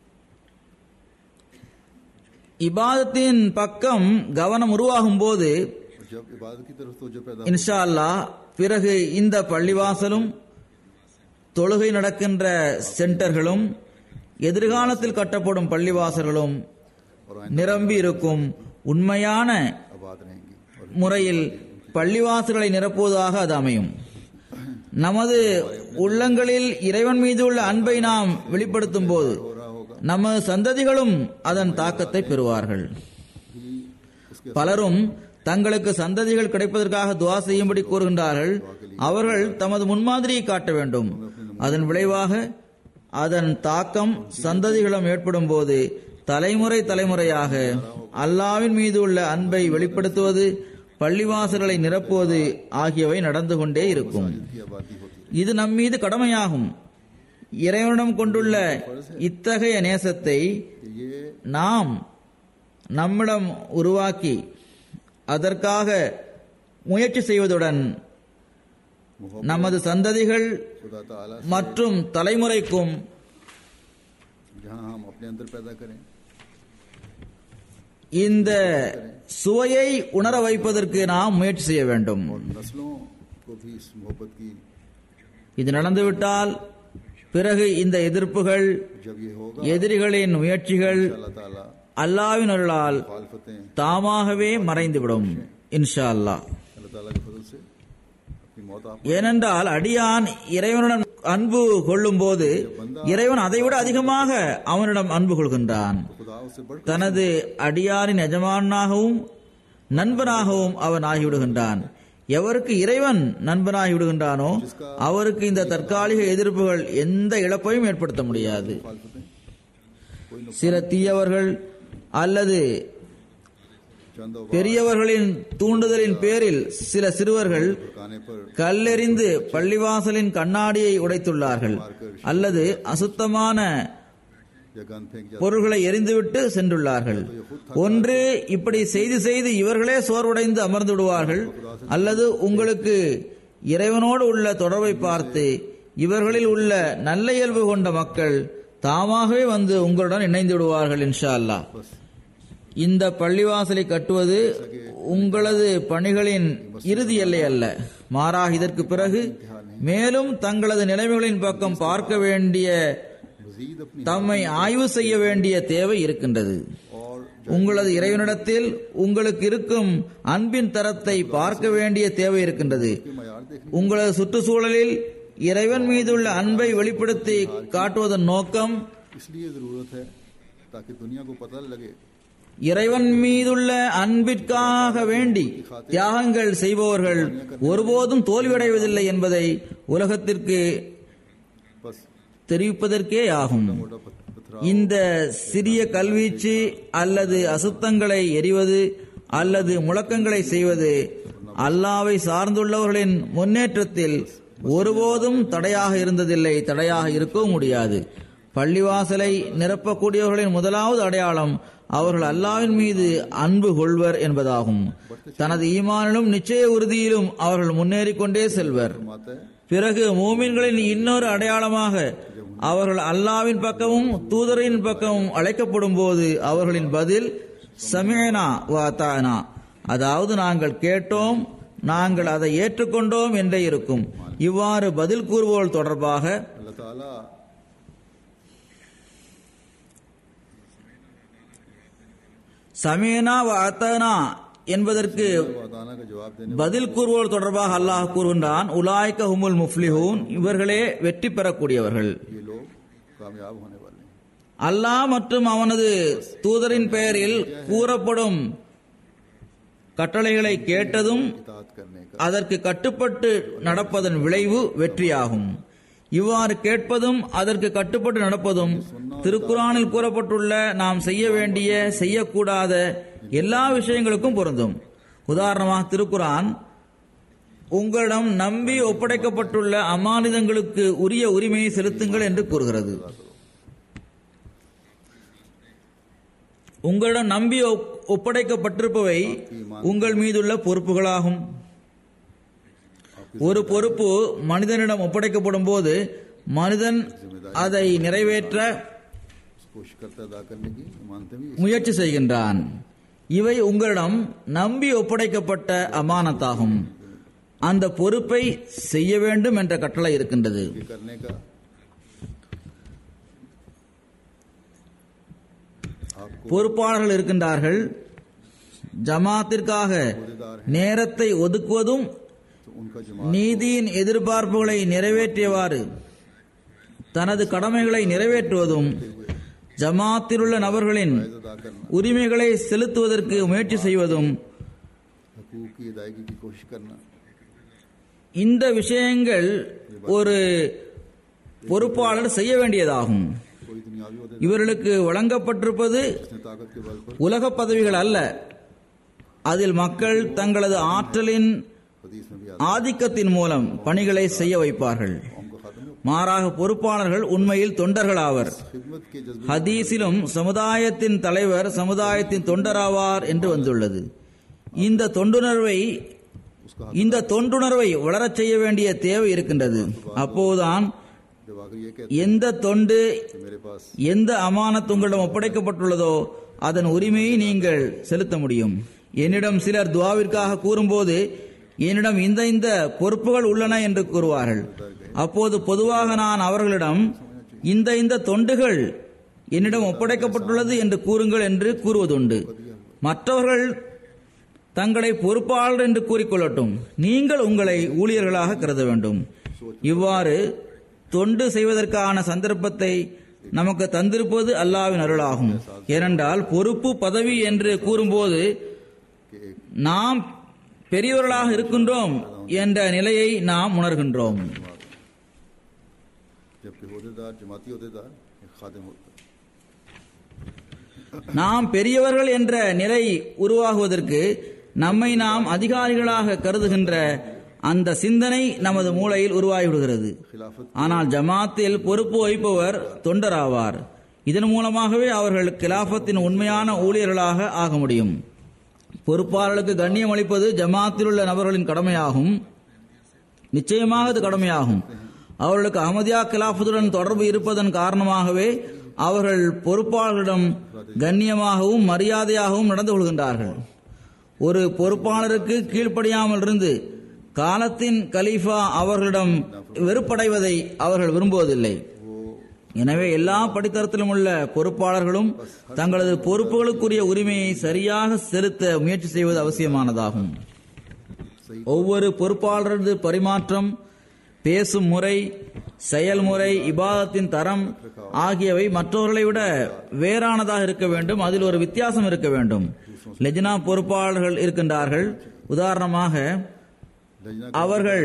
இபாதத்தின் பக்கம் கவனம் உருவாகும் போது और जब इबादत की तरफ तोजो पैदा இன்ஷா அல்லாஹ் பிறகு இந்த பள்ளிவாசலும் தொழுகை நடக்கின்ற சென்டர்களும் எதிர்காலத்தில் கட்டப்படும் பள்ளிவாசல்களும் और நிரம்பி இருக்கும் உண்மையான आबाद रहेंगी और முறையில் பள்ளிவாசல்களை நிரப்புவதாக அது அமையும் நமது உள்ளங்களில் இறைவன் மீது உள்ள அன்பை நாம் வெளிப்படுத்தும் போது हो रहा होगा நமது சந்ததிகளும் அதன் தாக்கத்தை பெறுவார்கள் भी उसके பலரும் தங்களுக்கு சந்ததிகள் கிடைப்பதற்காக துவா செய்யும்படி கூறுகின்றார்கள் அவர்கள் தமது முன்மாதிரியை காட்ட வேண்டும் அதன் விளைவாக அதன் தாக்கம் சந்ததிகளும் ஏற்படும் போது தலைமுறை தலைமுறையாக அல்லாவின் மீது உள்ள அன்பை வெளிப்படுத்துவது பள்ளிவாசல்களை நிரப்புவது ஆகியவை நடந்து கொண்டே இருக்கும் की आबादी होती இது நம் மீது கடமையாகும் இறைவனிடம் கொண்டுள்ள இத்தகைய நேசத்தை रही ये நாம் நம்மிடம் உருவாக்கி அதற்காக முயற்சி செய்வதுடன் मोहब्बत நமது சந்ததிகள் खुदा ताला மற்றும் தலைமுறைக்கும் जहाँ हम अपने अंदर पैदा करें இந்த சுவையை உணர வைப்பதற்கு நாம் முயற்சி செய்ய வேண்டும் और नस्लों को भी इस मोहब्बत की இது நடந்துவிட்டால் பிறகு இந்த எதிர்ப்புகள் जब ये होगा எதிரிகளின் முயற்சிகள் अल्लाह ताला அல்லாவின் அருளால் मुखालफतें தாமாகவே மறைந்துவிடும் இன்ஷா அல்லாஹ் अल्लाह ताला के फजल से अपनी मौत आप ஏனென்றால் அடியான் இறைவனுடன் அன்பு கொள்ளும் போது இறைவன் அதைவிட அதிகமாக அவனிடம் அன்பு கொள்கின்றான் खुदा उससे बढ़ தனது அடியாரின் எஜமானாகவும் நண்பனாகவும் அவன் ஆகிவிடுகின்றான் எவருக்கு இறைவன் நண்பனாகி விடுகின்றானோ அவருக்கு இந்த தற்காலிக எதிர்ப்புகள் எந்த இழப்பையும் ஏற்படுத்த முடியாது मुखालफतें कोई சில தீயவர்கள் அல்லது चंद और பெரியவர்களின் தூண்டுதலின் பேரில் சில சிறுவர்கள் भड़काने पर கல்லெறிந்து பள்ளிவாசலின் கண்ணாடியை உடைத்துள்ளார்கள் அல்லது அசுத்தமான या गन फेंक जाते பொருள்களை எரிந்துவிட்டு சென்றுள்ளார்கள் ஒன்று இப்படி செய்து செய்து இவர்களே சோர்வடைந்து அமர்ந்து விடுவார்கள் அல்லது உங்களுக்கு இறைவனோடு உள்ள தொடர்பை பார்த்து இவர்களில் உள்ள நல்ல இயல்பு கொண்ட மக்கள் தாமாகவே வந்து உங்களுடன் இணைந்து விடுவார்கள் இன்ஷா அல்லாஹ் बस இந்த பள்ளிவாசலை கட்டுவது உங்களது பணிகளின் இறுதி எல்லை அல்ல மாறாக இதற்கு பிறகு மேலும் தங்களது நிலைமைகளின் பக்கம் பார்க்க வேண்டிய मजीद अपनी தம்மை ஆய்வு செய்ய வேண்டிய தேவை இருக்கின்றது और உங்களது இறைவனிடத்தில் உங்களுக்கு இருக்கும் அன்பின் தரத்தை பார்க்க வேண்டிய தேவை இருக்கின்றது के मैार देखने உங்களது சுற்றுச்சூழலில் இறைவன் மீதுள்ள அன்பை வெளிப்படுத்தி காட்டுவதன் நோக்கம் इसलिए जरूरत है ताकि दुनिया को पता लगे இறைவன் மீதுள்ள அன்பிற்காக வேண்டி தியாகங்கள் செய்பவர்கள் ஒருபோதும் தோல்வியடைவதில்லை என்பதை உலகத்திற்கு बस தெரிவிப்பதற்கே ஆகும் मोटा पथ- पथराव இந்த சிறிய கல்வீச்சு அல்லது அசுத்தங்களை எறிவது அல்லது முழக்கங்களை செய்வது அல்லாவை சார்ந்துள்ளவர்களின் முன்னேற்றத்தில் ஒருபோதும் தடையாக இருந்ததில்லை தடையாக இருக்கவும் முடியாது பள்ளிவாசலை நிரப்பக்கூடியவர்களின் முதலாவது அடையாளம் அவர்கள் அல்லாவின் மீது அன்பு கொள்வர் என்பதாகும் தனது ஈமானிலும் நிச்சய உறுதியிலும் அவர்கள் முன்னேறிக் கொண்டே செல்வர் फरमाता है பிறகு மூமின்களின் இன்னொரு அடையாளமாக அவர்கள் அல்லாவின் பக்கமும் தூதரின் பக்கமும் அழைக்கப்படும் போது அவர்களின் பதில் சமேனா வாத்தானா அதாவது நாங்கள் கேட்டோம் நாங்கள் அதை ஏற்றுக்கொண்டோம் என்றே இருக்கும் இவ்வாறு பதில் கூறுவோர் தொடர்பாக अल्लाह ताला சமேனா வாத்தானா என்பதற்கு वादाना का जवाब देने பதில் கூறுவோர் தொடர்பாக அல்லாஹ் கூறுகின்றான் உலாய்க்க ஹுமுல் முஃப்லிஹூன் இவர்களே வெற்றி பெறக்கூடியவர்கள் ये लोग कामयाब होने वाले हैं அல்லாஹ் மற்றும் அவனது தூதரின் பெயரில் கூறப்படும் கட்டளைகளை கேட்டதும் इतात करने का அதற்கு கட்டுப்பட்டு நடப்பதன் விளைவு வெற்றியாகும் இவ்வாறு கேட்பதும் அதற்கு கட்டுப்பட்டு நடப்பதும் திருக்குறானில் கூறப்பட்டுள்ள நாம் செய்ய வேண்டிய செய்யக்கூடாத எல்லா விஷயங்களுக்கும் பொருந்தும் உதாரணமாக திருக்குரான் உங்களிடம் நம்பி ஒப்படைக்கப்பட்டுள்ள அமானிதங்களுக்கு உரிய உரிமையை செலுத்துங்கள் என்று கூறுகிறது உங்களிடம் நம்பி ஒப்- ஒப்படைக்கப்பட்டிருப்பவை உங்கள் மீதுள்ள பொறுப்புகளாகும் ஒரு பொறுப்பு மனிதனிடம் ஒப்படைக்கப்படும் போது மனிதன் அதை நிறைவேற்ற उसको कोशिश करता अदा करने की मानते भी முயற்சி செய்கின்றான் இவை உங்களிடம் நம்பி ஒப்படைக்கப்பட்ட அமானத்தாகும் அந்த பொறுப்பை செய்ய வேண்டும் என்ற கட்டளை இருக்கின்றது ये करने का आपको பொறுப்பாளர்கள் இருக்கின்றார்கள் ஜமாத்திற்காக நேரத்தை ஒதுக்குவதும் तो उनका जमा நீதியின் எதிர்பார்ப்புகளை நிறைவேற்றியவாறு தனது கடமைகளை நிறைவேற்றுவதும் ஜமாத்திலுள்ள நபர்களின் अदा करना உரிமைகளை செலுத்துவதற்கு முயற்சி செய்வதும் हकूक की अदायगी की कोशिश करना இந்த விஷயங்கள் ஒரு பொறுப்பாளர் செய்ய வேண்டியதாகும் कोई दुनियावी होते இவர்களுக்கு வழங்கப்பட்டிருப்பது जिसने ताकत के बल पर உலக பதவிகள் அல்ல அதில் மக்கள் தங்களது ஆற்றலின் हदीस में भी आता ஆதிக்கத்தின் மூலம் பணிகளை செய்ய வைப்பார்கள் है कौम का खात्मे மாறாக பொறுப்பாளர்கள் உண்மையில் தொண்டர்கள் ஆவர் खिदमत के जज्बे ஹதீஸிலும் சமுதாயத்தின் தலைவர் சமுதாயத்தின் தொண்டராவார் என்று வந்துள்ளது இந்த தொண்டுணர்வை उसका இந்த தொண்டுணர்வை வளரச் செய்ய வேண்டிய தேவை இருக்கின்றது அப்போதுதான் जब आखिर ये कहते எந்த தொண்டு कि मेरे पास எந்த அமானத் உங்களிடம் ஒப்படைக்கப்பட்டுள்ளதோ அதன் உரிமையை நீங்கள் செலுத்த முடியும் என்னிடம் சிலர் துவாவிற்காக கூறும்போது என்னிடம் இந்த இந்த பொறுப்புகள் உள்ளன என்று கூறுவார்கள் அப்போது பொதுவாக நான் அவர்களிடம் இந்த இந்த தொண்டுகள் என்னிடம் ஒப்படைக்கப்பட்டுள்ளது என்று கூறுங்கள் என்று கூறுவதுண்டு மற்றவர்கள் தங்களை பொறுப்பாளர் என்று கூறிக்கொள்ளட்டும் நீங்கள் உங்களை ஊழியர்களாக கருத வேண்டும் இவ்வாறு தொண்டு செய்வதற்கான சந்தர்ப்பத்தை நமக்கு தந்திருப்பது அல்லாவின் அருளாகும் ஏனென்றால் பொறுப்பு பதவி என்று கூறும்போது நாம் பெரியவர்களாக இருக்கின்றோம் என்ற நிலையை நாம் உணர்கின்றோம் जबकि होदेदार जमाती होदेदार एक खादिम होता है நாம் பெரியவர்கள் என்ற நிலை உருவாகுவதற்கு நம்மை நாம் அதிகாரிகளாக கருதுகின்ற அந்த சிந்தனை நமது மூளையில் உருவாகிவிடுகிறது खिलाफत ஆனால் ஜமாத்தில் பொறுப்பு வகிப்பவர் தொண்டராவார் இதன் மூலமாகவே அவர்கள் கிலாஃபத்தின் உண்மையான ஊழியர்களாக ஆக முடியும் பொறுப்பாளர்களுக்கு கண்ணியம் அளிப்பது ஜமாத்தில் உள்ள நபர்களின் கடமையாகும் நிச்சயமாக அது கடமையாகும் அவர்களுக்கு அஹமதியா கிலாபத்துடன் தொடர்பு இருப்பதன் காரணமாகவே அவர்கள் பொறுப்பாளர்களிடம் கண்ணியமாகவும் மரியாதையாகவும் நடந்து கொள்கின்றார்கள் ஒரு பொறுப்பாளருக்கு கீழ்ப்படியாமல் இருந்து காலத்தின் கலீஃபா அவர்களிடம் வெறுப்படைவதை அவர்கள் விரும்புவதில்லை எனவே எல்லா படித்தரத்திலும் உள்ள பொறுப்பாளர்களும் தங்களது பொறுப்புகளுக்குரிய உரிமையை சரியாக செலுத்த முயற்சி செய்வது அவசியமானதாகும் ஒவ்வொரு பொறுப்பாளரது பரிமாற்றம் பேசும் முறை செயல்முறை இபாதத்தின் தரம் ஆகியவை மற்றவர்களை விட வேறானதாக இருக்க வேண்டும் அதில் ஒரு வித்தியாசம் இருக்க வேண்டும் லெஜ்னா பொறுப்பாளர்கள் இருக்கின்றார்கள் உதாரணமாக लजना அவர்கள்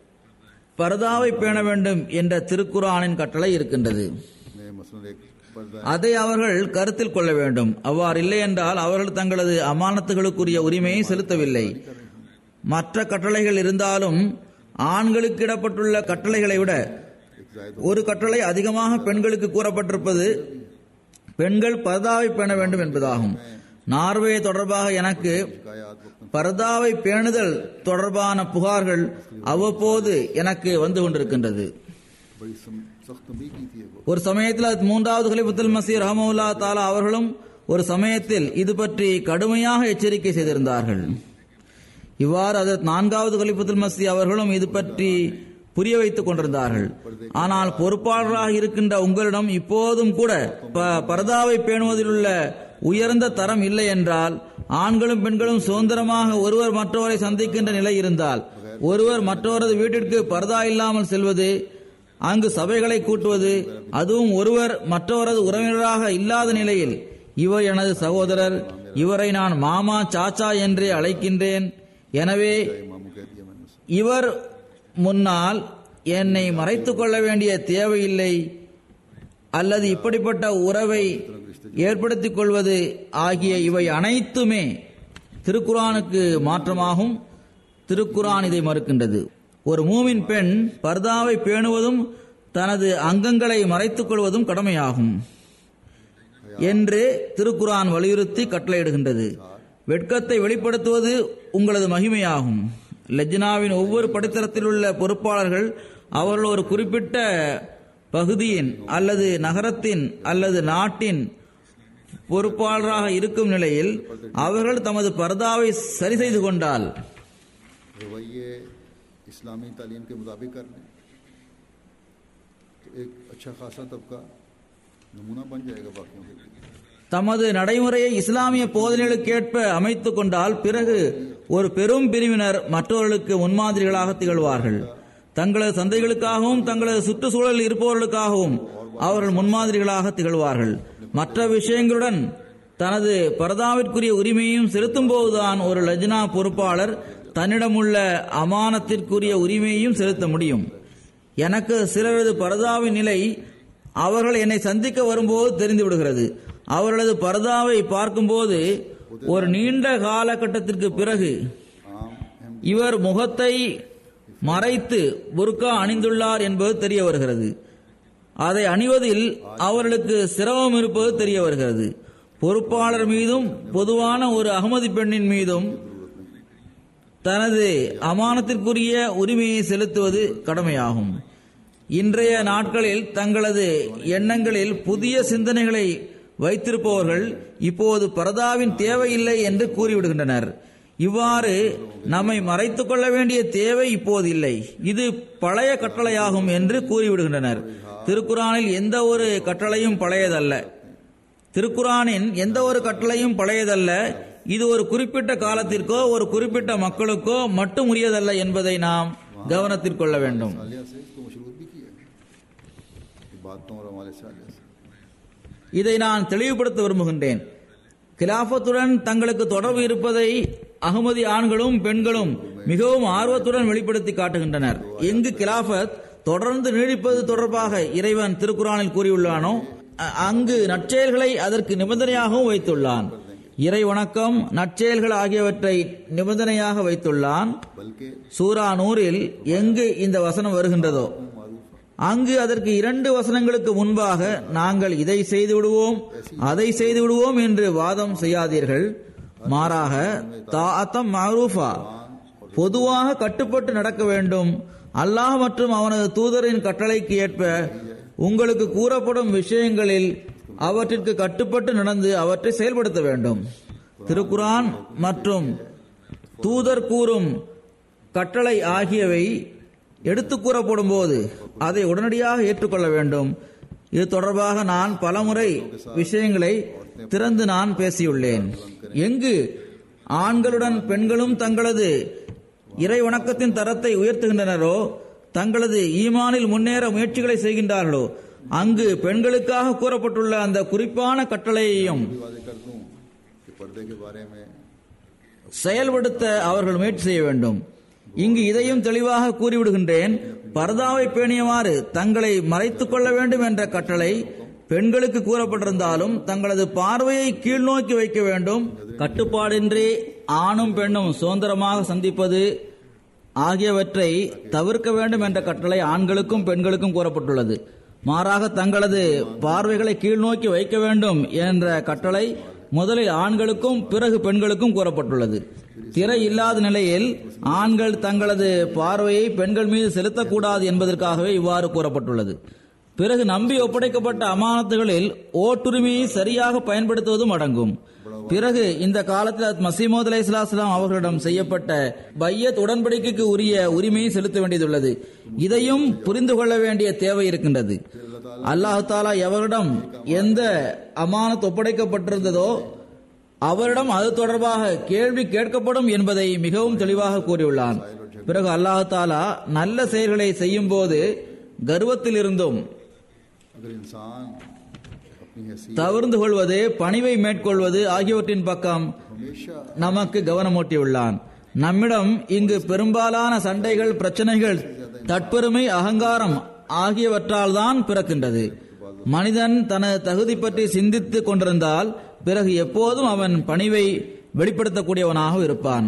பரதாவை பேண வேண்டும் என்ற திருக்குரானின் கட்டளை இருக்கின்றது में मसलन एक पर्दा அதை அவர்கள் கருத்தில் கொள்ள வேண்டும் அவ்வாறு இல்லை என்றால் அவர்கள் தங்களது அமானத்துகளுக்குரிய உரிமையை செலுத்தவில்லை மற்ற கட்டளைகள் இருந்தாலும் ஆண்களுக்கு இடப்பட்டுள்ள கட்டளைகளை விட एक जायद ஒரு கட்டளை அதிகமாக பெண்களுக்கு கூறப்பட்டிருப்பது பெண்கள் பரதாவை பேண வேண்டும் என்பதாகும் நார்வே தொடர்பாக எனக்கு शिकायत वक्त பரதாவை பேணுதல் தொடர்பான புகார்கள் அவ்வப்போது எனக்கு வந்து கொண்டிருக்கின்றது बड़ी सम- सख्त भी की थी वो ஒரு சமயத்தில் அது மூன்றாவது கலிபுத்துல் மசீர் ரஹமுல்லா தாலா அவர்களும் ஒரு சமயத்தில் இது பற்றி கடுமையாக எச்சரிக்கை செய்திருந்தார்கள் இவ்வாறு அதற்கு நான்காவது கலிபுத்துல் மசி அவர்களும் இது பற்றி புரிய வைத்துக் கொண்டிருந்தார்கள் ஆனால் பொறுப்பாளராக இருக்கின்ற உங்களிடம் இப்போதும் கூட ப- பரதாவை பேணுவதில் உள்ள உயர்ந்த தரம் இல்லை என்றால் ஆண்களும் பெண்களும் சுதந்திரமாக ஒருவர் மற்றவரை சந்திக்கின்ற நிலை இருந்தால் ஒருவர் மற்றவரது வீட்டிற்கு பரதா இல்லாமல் செல்வது அங்கு சபைகளை கூட்டுவது அதுவும் ஒருவர் மற்றவரது உறவினராக இல்லாத நிலையில் இவர் எனது சகோதரர் இவரை நான் மாமா சாச்சா என்றே அழைக்கின்றேன் எனவே मामू कह दिया मैंने उसे இவர் முன்னால் என்னை மறைத்துக் கொள்ள வேண்டிய தேவையில்லை அல்லது இப்படிப்பட்ட உறவை ஏற்படுத்திக் கொள்வது ஆகிய இவை அனைத்துமே திருக்குரானுக்கு மாற்றமாகும் திருக்குரான் இதை மறுக்கின்றது ஒரு மூமின் பெண் பர்தாவை பேணுவதும் தனது அங்கங்களை மறைத்துக் கொள்வதும் கடமையாகும் என்று திருக்குரான் வலியுறுத்தி கட்டளையிடுகின்றது வெட்கத்தை வெளிப்படுத்துவது உங்களது மகிமையாகும் லெஜ்னாவின் ஒவ்வொரு படித்தரத்தில் உள்ள பொறுப்பாளர்கள் அவர்கள் ஒரு குறிப்பிட்ட பகுதியின் அல்லது நகரத்தின் அல்லது நாட்டின் பொறுப்பாளராக இருக்கும் நிலையில் அவர்கள் தமது பர்தாவை சரி செய்து கொண்டால் रवैये इस्लामी तालीम के मुताबिक कर लें तो एक अच्छा खासा तबका नमूना बन जाएगा बाकियों के लिए தமது நடைமுறையை இஸ்லாமிய போதனைகளுக்கேற்ப அமைத்துக் கொண்டால் பிறகு ஒரு பெரும் பிரிவினர் மற்றவர்களுக்கு முன்மாதிரிகளாக திகழ்வார்கள் தங்களது சந்தைகளுக்காகவும் தங்களது சுற்றுச்சூழலில் இருப்பவர்களுக்காகவும் அவர்கள் முன்மாதிரிகளாக திகழ்வார்கள் மற்ற விஷயங்களுடன் தனது பரதாவிற்குரிய உரிமையும் செலுத்தும் போதுதான் ஒரு லஜ்னா பொறுப்பாளர் தன்னிடமுள்ள அமானத்திற்குரிய உரிமையையும் செலுத்த முடியும் எனக்கு சிலரது பரதாவின் நிலை அவர்கள் என்னை சந்திக்க வரும்போது தெரிந்து விடுகிறது அவர்களது பரதாவை பார்க்கும்போது ஒரு நீண்ட காலகட்டத்திற்கு பிறகு आम अहम இவர் முகத்தை மறைத்து புர்கா அணிந்துள்ளார் என்பது தெரிய வருகிறது அதை அணிவதில் அவர்களுக்கு சிரமம் இருப்பது தெரிய வருகிறது பொறுப்பாளர் மீதும் பொதுவான ஒரு அகமதி பெண்ணின் மீதும் தனது அமானத்திற்குரிய உரிமையை செலுத்துவது கடமையாகும் இன்றைய நாட்களில் தங்களது எண்ணங்களில் புதிய சிந்தனைகளை வைத்திருப்பவர்கள் இப்போது பரதாவின் தேவையில்லை என்று கூறிவிடுகின்றனர் இவ்வாறு நம்மை மறைத்துக் கொள்ள வேண்டிய தேவை இப்போது இல்லை இது பழைய கட்டளையாகும் என்று கூறிவிடுகின்றனர் திருக்குறானில் எந்த ஒரு கட்டளையும் பழையதல்ல திருக்குரானின் எந்த ஒரு கட்டளையும் பழையதல்ல இது ஒரு குறிப்பிட்ட காலத்திற்கோ ஒரு குறிப்பிட்ட மக்களுக்கோ மட்டும் உரியதல்ல என்பதை நாம் கவனத்தில் கொள்ள வேண்டும் सालिया से इसको मशरूत भी किया ये बातों और हमारे सालिया से இதை நான் தெளிவுபடுத்த விரும்புகின்றேன் கிலாபத்துடன் தங்களுக்கு தொடர்பு இருப்பதை அகமதி ஆண்களும் பெண்களும் மிகவும் ஆர்வத்துடன் வெளிப்படுத்தி காட்டுகின்றனர் எங்கு கிலாபத் தொடர்ந்து நீடிப்பது தொடர்பாக இறைவன் திருக்குறானில் கூறியுள்ளானோ அ- அங்கு நற்செயல்களை அதற்கு நிபந்தனையாகவும் வைத்துள்ளான் இறை வணக்கம் நற்செயல்கள் ஆகியவற்றை நிபந்தனையாக வைத்துள்ளான் बल्कि சூரா நூறில் எங்கு இந்த வசனம் வருகின்றதோ मारूफ அங்கு அதற்கு இரண்டு வசனங்களுக்கு முன்பாக நாங்கள் இதை செய்து விடுவோம் அதை செய்து விடுவோம் என்று வாதம் செய்யாதீர்கள் மாறாக தாத்தம் மரூஃபா பொதுவாக கட்டுப்பட்டு நடக்க வேண்டும் அல்லாஹ் மற்றும் அவனது தூதரின் கட்டளைக்கு ஏற்ப உங்களுக்கு கூறப்படும் விஷயங்களில் அவற்றிற்கு கட்டுப்பட்டு நடந்து அவற்றை செயல்படுத்த வேண்டும் திருக்குரான் மற்றும் தூதர் கூறும் கட்டளை ஆகியவை எடுத்து கூறப்படும் போது அதை உடனடியாக ஏற்றுக்கொள்ள வேண்டும் இது தொடர்பாக நான் பலமுறை விஷயங்களை திறந்து நான் பேசியுள்ளேன் எங்கு ஆண்களுடன் பெண்களும் தங்களது இறை வணக்கத்தின் தரத்தை உயர்த்துகின்றனரோ தங்களது ஈமானில் முன்னேற முயற்சிகளை செய்கின்றார்களோ அங்கு பெண்களுக்காக கூறப்பட்டுள்ள அந்த குறிப்பான கட்டளையையும் भी वादे कर दूं कि पर्दे के बारे में செயல்படுத்த அவர்கள் முயற்சி செய்ய வேண்டும் இங்கு இதையும் தெளிவாக கூறிவிடுகின்றேன் பரதாவை பேணியவாறு தங்களை மறைத்துக் கொள்ள வேண்டும் என்ற கட்டளை பெண்களுக்கு கூறப்பட்டிருந்தாலும் தங்களது பார்வையை கீழ்நோக்கி வைக்க வேண்டும் கட்டுப்பாடின்றி ஆணும் பெண்ணும் சுதந்திரமாக சந்திப்பது ஆகியவற்றை தவிர்க்க வேண்டும் என்ற கட்டளை ஆண்களுக்கும் பெண்களுக்கும் கூறப்பட்டுள்ளது மாறாக தங்களது பார்வைகளை கீழ்நோக்கி வைக்க வேண்டும் என்ற கட்டளை முதலில் ஆண்களுக்கும் பிறகு பெண்களுக்கும் கூறப்பட்டுள்ளது திரை இல்லாத நிலையில் ஆண்கள் தங்களது பார்வையை பெண்கள் மீது செலுத்தக்கூடாது என்பதற்காகவே இவ்வாறு கூறப்பட்டுள்ளது பிறகு நம்பி ஒப்படைக்கப்பட்ட அமானத்துகளில் ஓட்டுரிமையை சரியாக பயன்படுத்துவதும் அடங்கும் பிறகு இந்த காலத்தில் மசீமோத் அலை இஸ்லாம் அவர்களிடம் செய்யப்பட்ட பையத் உடன்படிக்கைக்கு உரிய உரிமையை செலுத்த வேண்டியதுள்ளது இதையும் புரிந்து கொள்ள வேண்டிய தேவை இருக்கின்றது அல்லாஹு தாலா எவரிடம் எந்த அமானத் ஒப்படைக்கப்பட்டிருந்ததோ அவரிடம் அது தொடர்பாக கேள்வி கேட்கப்படும் என்பதை மிகவும் தெளிவாக கூறியுள்ளான் பிறகு அல்லாஹு தாலா நல்ல செயல்களை செய்யும் போது கர்வத்தில் இருந்தும் अगर इंसान अपनी हैसियत தவிர்ந்து கொள்வது பணிவை மேற்கொள்வது ஆகியவற்றின் பக்கம் हमेशा நமக்கு கவனமூட்டியுள்ளான் நம்மிடம் இங்கு பெரும்பாலான சண்டைகள் பிரச்சனைகள் தற்பெருமை அகங்காரம் ஆகியவற்றால் தான் பிறக்கின்றது மனிதன் தனது தகுதி பற்றி சிந்தித்துக் கொண்டிருந்தால் பிறகு எப்போதும் அவன் பணிவை வெளிப்படுத்தக்கூடியவனாக இருப்பான்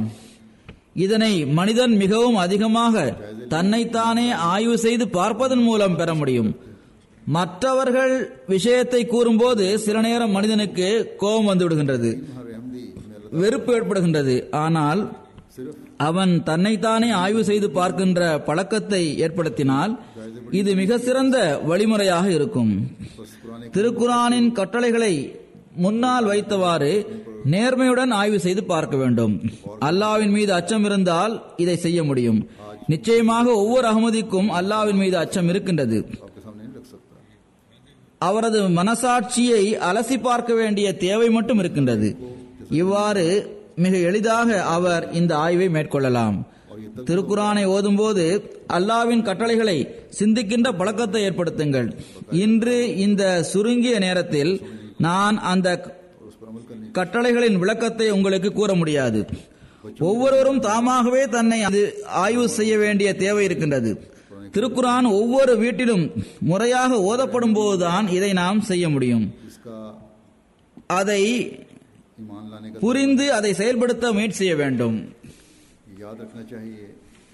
இதனை மனிதன் மிகவும் அதிகமாக தன்னைத்தானே ஆய்வு செய்து பார்ப்பதன் மூலம் பெற முடியும் மற்றவர்கள் விஷயத்தை கூறும்போது சில நேரம் மனிதனுக்கு கோபம் வந்து விடுகின்றது हर अहमदी में अल्लाह வெறுப்பு ஏற்படுகின்றது ஆனால் सिर्फ அவன் தன்னைத்தானே ஆய்வு செய்து பார்க்கின்ற பழக்கத்தை ஏற்படுத்தினால் இது மிக சிறந்த வழிமுறையாக இருக்கும் बस पुराने திருக்குரானின் கட்டளைகளை முன்னால் வைத்தவாறு நேர்மையுடன் ஆய்வு செய்து பார்க்க வேண்டும் அல்லாவின் மீது அச்சம் இருந்தால் இதை செய்ய முடியும் நிச்சயமாக ஒவ்வொரு அகமதிக்கும் அல்லாவின் மீது அச்சம் இருக்கின்றது आपके सामने नहीं रख सकता அவரது மனசாட்சியை அலசி பார்க்க வேண்டிய தேவை மட்டும் இருக்கின்றது இவ்வாறு மிக எளிதாக அவர் இந்த ஆய்வை மேற்கொள்ளலாம் திருக்குரானை ஓதும்போது அல்லாவின் கட்டளைகளை சிந்திக்கின்ற பழக்கத்தை ஏற்படுத்துங்கள் இன்று இந்த சுருங்கிய நேரத்தில் நான் அந்த கட்டளைகளின் விளக்கத்தை உங்களுக்கு கூற முடியாது ஒவ்வொருவரும் தாமாகவே தன்னை அது ஆய்வு செய்ய வேண்டிய தேவை இருக்கின்றது திருக்குரான் ஒவ்வொரு வீட்டிலும் முறையாக ஓதப்படும் போதுதான் இதை நாம் செய்ய முடியும் इसका அதை ईमान लाने का புரிந்து அதை செயல்படுத்த முயற்சி செய்ய வேண்டும் याद रखना चाहिए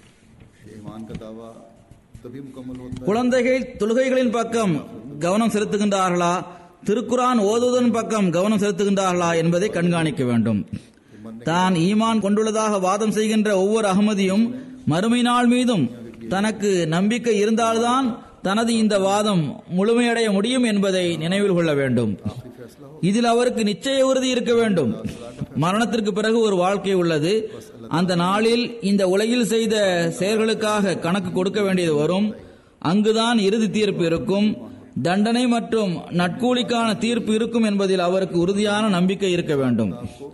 कि ईमान का दावा तभी मुकम्मल होता है குழந்தைகள் தொழுகைகளின் பக்கம் கவனம் செலுத்துகின்றார்களா திருக்குரான் ஓதுவதன் பக்கம் கவனம் செலுத்துகின்றார்களா என்பதை கண்காணிக்க வேண்டும் தான் ஈமான் கொண்டுள்ளதாக வாதம் செய்கின்ற ஒவ்வொரு அகமதியும் மறுமை நாள் மீதும் தனக்கு நம்பிக்கை இருந்தால்தான் தனது இந்த வாதம் முழுமையடைய முடியும் என்பதை நினைவில் கொள்ள வேண்டும் இதில் அவருக்கு நிச்சய உறுதி இருக்க வேண்டும் மரணத்திற்கு பிறகு ஒரு வாழ்க்கை உள்ளது அந்த நாளில் இந்த உலகில் செய்த செயல்களுக்காக கணக்கு கொடுக்க வேண்டியது வரும் அங்குதான் இறுதி தீர்ப்பு இருக்கும் தண்டனை மற்றும் நட்கூலிக்கான தீர்ப்பு இருக்கும் என்பதில் அவருக்கு உறுதியான நம்பிக்கை இருக்க வேண்டும்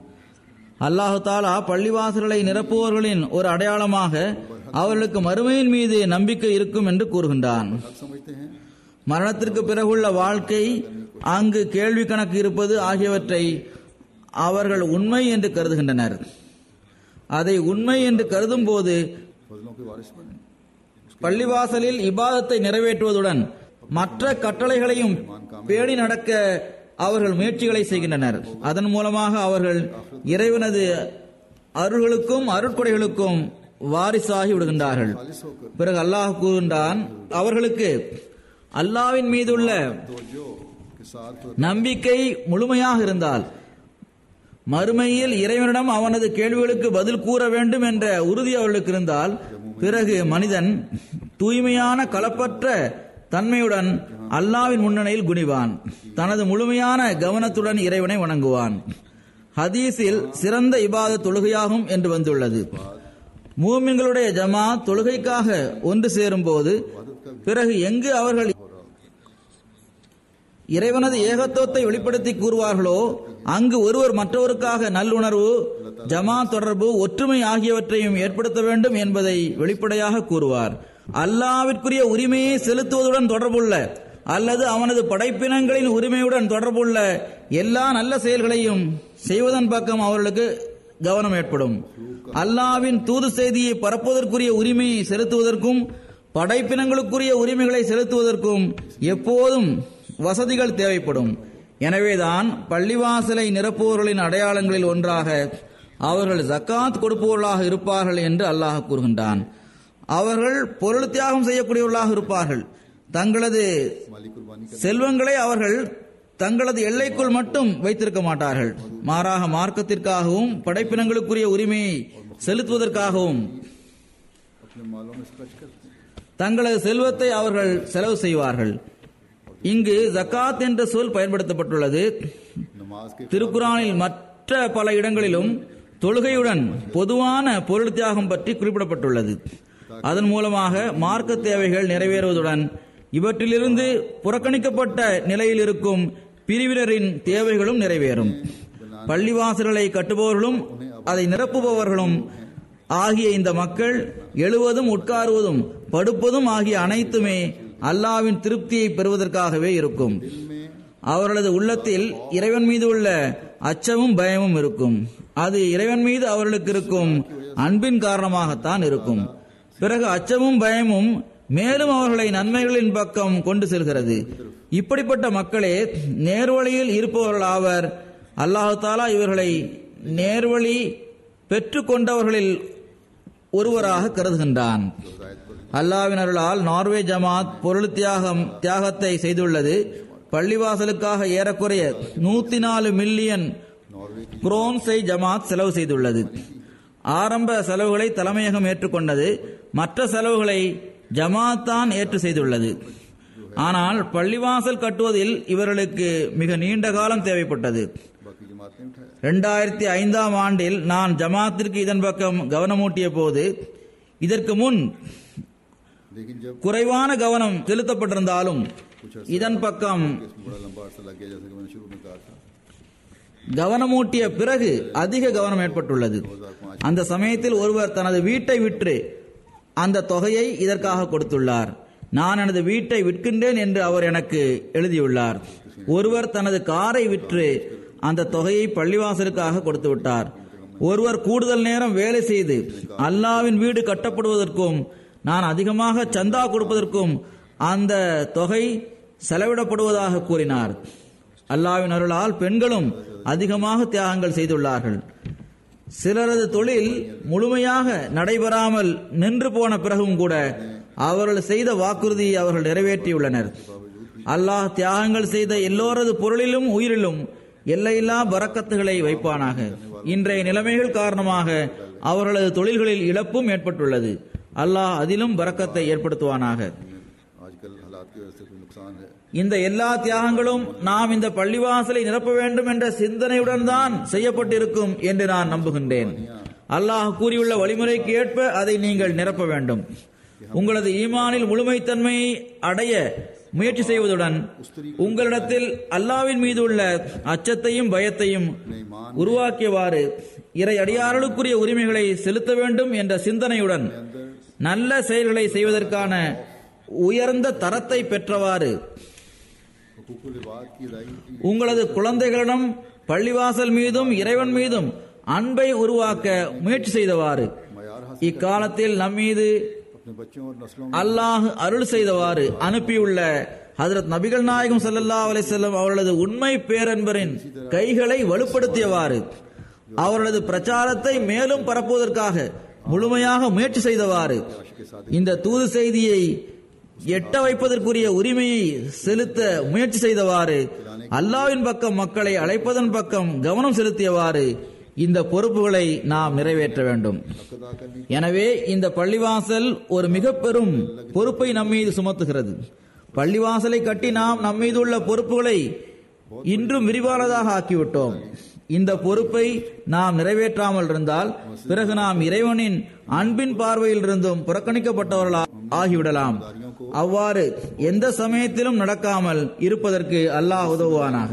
அல்லாஹு தாலா பள்ளிவாசல்களை நிரப்புவோர்களின் ஒரு அடையாளமாக அவர்களுக்கு மறுமையின் மீது நம்பிக்கை இருக்கும் என்று கூறுகின்றான் हक समझते हैं மரணத்திற்கு பிறகுள்ள வாழ்க்கை அங்கு கேள்வி கணக்கு இருப்பது ஆகியவற்றை அவர்கள் உண்மை என்று கருதுகின்றனர் அதை உண்மை என்று கருதும் போது फजलों के वारिस बने பள்ளிவாசலில் இபாதத்தை நிறைவேற்றுவதுடன் மற்ற கட்டளைகளையும் பேணி நடக்க அவர்கள் முயற்சிகளை செய்கின்றனர் அதன் மூலமாக அவர்கள் இறைவனது அருள்களுக்கும் அருட்கொடைகளுக்கும் வாரிசாகி விடுகின்றார்கள் பிறகு அல்லாஹ் கூறுகின்றான் அவர்களுக்கு அல்லாவின் மீதுள்ள तवज्जो के साथ நம்பிக்கை முழுமையாக இருந்தால் மறுமையில் இறைவனிடம் அவனது கேள்விகளுக்கு பதில் கூற வேண்டும் என்ற உறுதி அவர்களுக்கு இருந்தால் பிறகு மனிதன் தூய்மையான கலப்பற்ற தன்மையுடன் அல்லாவின் முன்னணியில் குனிவான் தனது முழுமையான கவனத்துடன் இறைவனை வணங்குவான் ஹதீஸில் சிறந்த இபாத தொழுகையாகும் என்று வந்துள்ளது மூமின்களுடைய ஜமாத் தொழுகைக்காக ஒன்று சேரும்போது பிறகு எங்கு அவர்கள் இறைவனது ஏகத்துவத்தை வெளிப்படுத்தி கூறுவார்களோ அங்கு ஒருவர் மற்றவருக்காக நல்லுணர்வு ஜமாத் தொடர்பு ஒற்றுமை ஆகியவற்றையும் ஏற்படுத்த வேண்டும் என்பதை வெளிப்படையாக கூறுவார் அல்லாவிற்குரிய உரிமையை செலுத்துவதுடன் தொடர்புள்ள அல்லது அவனது படைப்பினங்களின் உரிமையுடன் தொடர்புள்ள எல்லா நல்ல செயல்களையும் செய்வதன் பக்கம் அவர்களுக்கு கவனம் ஏற்படும் அல்லாவின் தூது செய்தியை பரப்புவதற்குரிய உரிமையை செலுத்துவதற்கும் படைப்பினங்களுக்குரிய உரிமைகளை செலுத்துவதற்கும் எப்போதும் வசதிகள் தேவைப்படும் எனவேதான் பள்ளிவாசலை நிரப்புபவர்களின் அடையாளங்களில் ஒன்றாக அவர்கள் ஜக்காத் கொடுப்பவர்களாக இருப்பார்கள் என்று அல்லாஹ் கூறுகின்றான் அவர்கள் பொருள் தியாகம் செய்யக்கூடியவர்களாக இருப்பார்கள் தங்களது माली कुर्बानी का செல்வங்களை அவர்கள் தங்களது எல்லைக்குள் மட்டும் வைத்திருக்க மாட்டார்கள் மாறாக மார்க்கத்திற்காகவும் படைப்பினங்களுக்குரிய உரிமையை செலுத்துவதற்காகவும் अपने मालों में खर्च करते हैं தங்களது செல்வத்தை அவர்கள் செலவு செய்வார்கள் இங்கு ஜக்காத் என்ற சொல் பயன்படுத்தப்பட்டுள்ளது नमाज के திருக்குறானில் மற்ற பல இடங்களிலும் தொழுகையுடன் பொதுவான பொருள் தியாகம் பற்றி குறிப்பிடப்பட்டுள்ளது அதன் மூலமாக மார்க்க தேவைகள் நிறைவேறுவதுடன் இவற்றிலிருந்து புறக்கணிக்கப்பட்ட நிலையில் இருக்கும் பிரிவினரின் தேவைகளும் நிறைவேறும் பள்ளிவாசல்களை கட்டுபவர்களும் அதை நிரப்புபவர்களும் ஆகிய இந்த மக்கள் எழுவதும் உட்காருவதும் படுப்பதும் ஆகிய அனைத்துமே அல்லாவின் திருப்தியை பெறுவதற்காகவே இருக்கும் அவர்களது உள்ளத்தில் இறைவன் மீது உள்ள அச்சமும் பயமும் இருக்கும் அது இறைவன் மீது அவர்களுக்கு இருக்கும் அன்பின் காரணமாகத்தான் இருக்கும் பிறகு அச்சமும் பயமும் மேலும் அவர்களை நன்மைகளின் பக்கம் கொண்டு செல்கிறது இப்படிப்பட்ட மக்களே நேர்வழியில் இருப்பவர்கள் ஆவர் அல்லாஹு தாலா இவர்களை நேர்வழி பெற்றுக்கொண்டவர்களில் ஒருவராக கருதுகின்றான் அல்லாவின் அருளால் நார்வே ஜமாத் பொருள் தியாகம் தியாகத்தை செய்துள்ளது பள்ளிவாசலுக்காக ஏறக்குறைய நூத்தி நாலு மில்லியன் குரோன்ஸை ஜமாத் செலவு செய்துள்ளது ஆரம்ப செலவுகளை தலைமையகம் ஏற்றுக்கொண்டது மற்ற செலவுகளை ஜமாத் தான் ஏற்று செய்துள்ளது ஆனால் பள்ளிவாசல் கட்டுவதில் இவர்களுக்கு மிக நீண்ட காலம் தேவைப்பட்டது बाकी जमात ने उठाया இரண்டாயிரத்தி ஐந்தாம் ஆண்டில் நான் ஜமாத்திற்கு இதன் பக்கம் கவனமூட்டிய போது இதற்கு முன் लेकिन जब குறைவான கவனம் செலுத்தப்பட்டிருந்தாலும் இதன் பக்கம் इसमें बड़ा लंबा अरसा लग गया जैसे कि मैंने शुरू में कहा था கவனமூட்டிய பிறகு அதிக கவனம் ஏற்பட்டுள்ளது அந்த சமயத்தில் ஒருவர் தனது வீட்டை விற்று அந்த தொகையை இதற்காக கொடுத்துள்ளார் நான் எனது வீட்டை விற்கின்றேன் என்று அவர் எனக்கு எழுதியுள்ளார் ஒருவர் தனது காரை விற்று அந்த தொகையை பள்ளிவாசலுக்காக கொடுத்து விட்டார் ஒருவர் கூடுதல் நேரம் வேலை செய்து அல்லாவின் வீடு கட்டப்படுவதற்கும் நான் அதிகமாக சந்தா கொடுப்பதற்கும் அந்த தொகை செலவிடப்படுவதாக கூறினார் அல்லாவின் அருளால் பெண்களும் அதிகமாக தியாகங்கள் செய்துள்ளார்கள் சிலரது தொழில் முழுமையாக நடைபெறாமல் நின்று போன பிறகும் கூட அவர்கள் செய்த வாக்குறுதியை அவர்கள் நிறைவேற்றியுள்ளனர் அல்லாஹ் தியாகங்கள் செய்த எல்லோரது பொருளிலும் உயிரிலும் எல்லையில்லா பரக்கத்துகளை வைப்பானாக இன்றைய நிலைமைகள் காரணமாக அவர்களது தொழில்களில் இழப்பும் ஏற்பட்டுள்ளது அல்லாஹ் அதிலும் பரக்கத்தை ஏற்படுத்துவானாக आजकल हालात की वजह से कोई नुकसान है இந்த எல்லா தியாகங்களும் நாம் இந்த பள்ளிவாசலை நிரப்ப வேண்டும் என்ற சிந்தனையுடன் தான் செய்யப்பட்டிருக்கும் என்று நான் நம்புகின்றேன் அல்லாஹ் கூறியுள்ள வழிமுறைக்கு ஏற்ப அதை நீங்கள் நிரப்ப வேண்டும் உங்களது ஈமானில் முழுமைத்தன்மையை அடைய முயற்சி செய்வதுடன் உங்களிடத்தில் அல்லாவின் மீது உள்ள அச்சத்தையும் பயத்தையும் உருவாக்கியவாறு இறை அடியார்களுக்குரிய உரிமைகளை செலுத்த வேண்டும் என்ற சிந்தனையுடன் நல்ல செயல்களை செய்வதற்கான உயர்ந்த தரத்தை பெற்றவாறு हुकूकुल इबाद की अदायगी की உங்களது குழந்தைகளிடம் பள்ளிவாசல் மீதும் இறைவன் மீதும் அன்பை உருவாக்க முயற்சி செய்தவாறு मैार हासिल இக்காலத்தில் நம்மீது अपने बच्चों और नस्लों அல்லாஹ் அருள் செய்தவாறு அனுப்பியுள்ள ஹதரத் நபிகள் நாயகம் ஸல்லல்லாஹு அலைஹி வஸல்லம் அவர்களது உண்மை பேரன்பரின் கைகளை வலுப்படுத்தியவாறு அவர்களது பிரச்சாரத்தை மேலும் பரப்புவதற்காக முழுமையாக முயற்சி செய்தவாறு இந்த தூது செய்தியை எட்ட வைப்பதற்குரிய உரிமையை செலுத்த முயற்சி செய்தவாறு அல்லாவின் பக்கம் மக்களை அழைப்பதன் பக்கம் கவனம் செலுத்தியவாறு இந்த பொறுப்புகளை நாம் நிறைவேற்ற வேண்டும் हक अदा करनी எனவே இந்த பள்ளிவாசல் ஒரு மிக பெரும் பொறுப்பை நம்மீது சுமத்துகிறது பள்ளிவாசலை கட்டி நாம் நம்மீது உள்ள பொறுப்புகளை இன்றும் விரிவானதாக ஆக்கிவிட்டோம் இந்த பொறுப்பை நாம் நிறைவேற்றாமல் இருந்தால் பிறகு நாம் இறைவனின் அன்பின் பார்வையில் இருந்தும் புறக்கணிக்கப்பட்டவர்களாக ஆகிவிடலாம் அவ்வாறு எந்த சமயத்திலும் நடக்காமல் இருப்பதற்கு அல்லாஹ் உதவுவானாக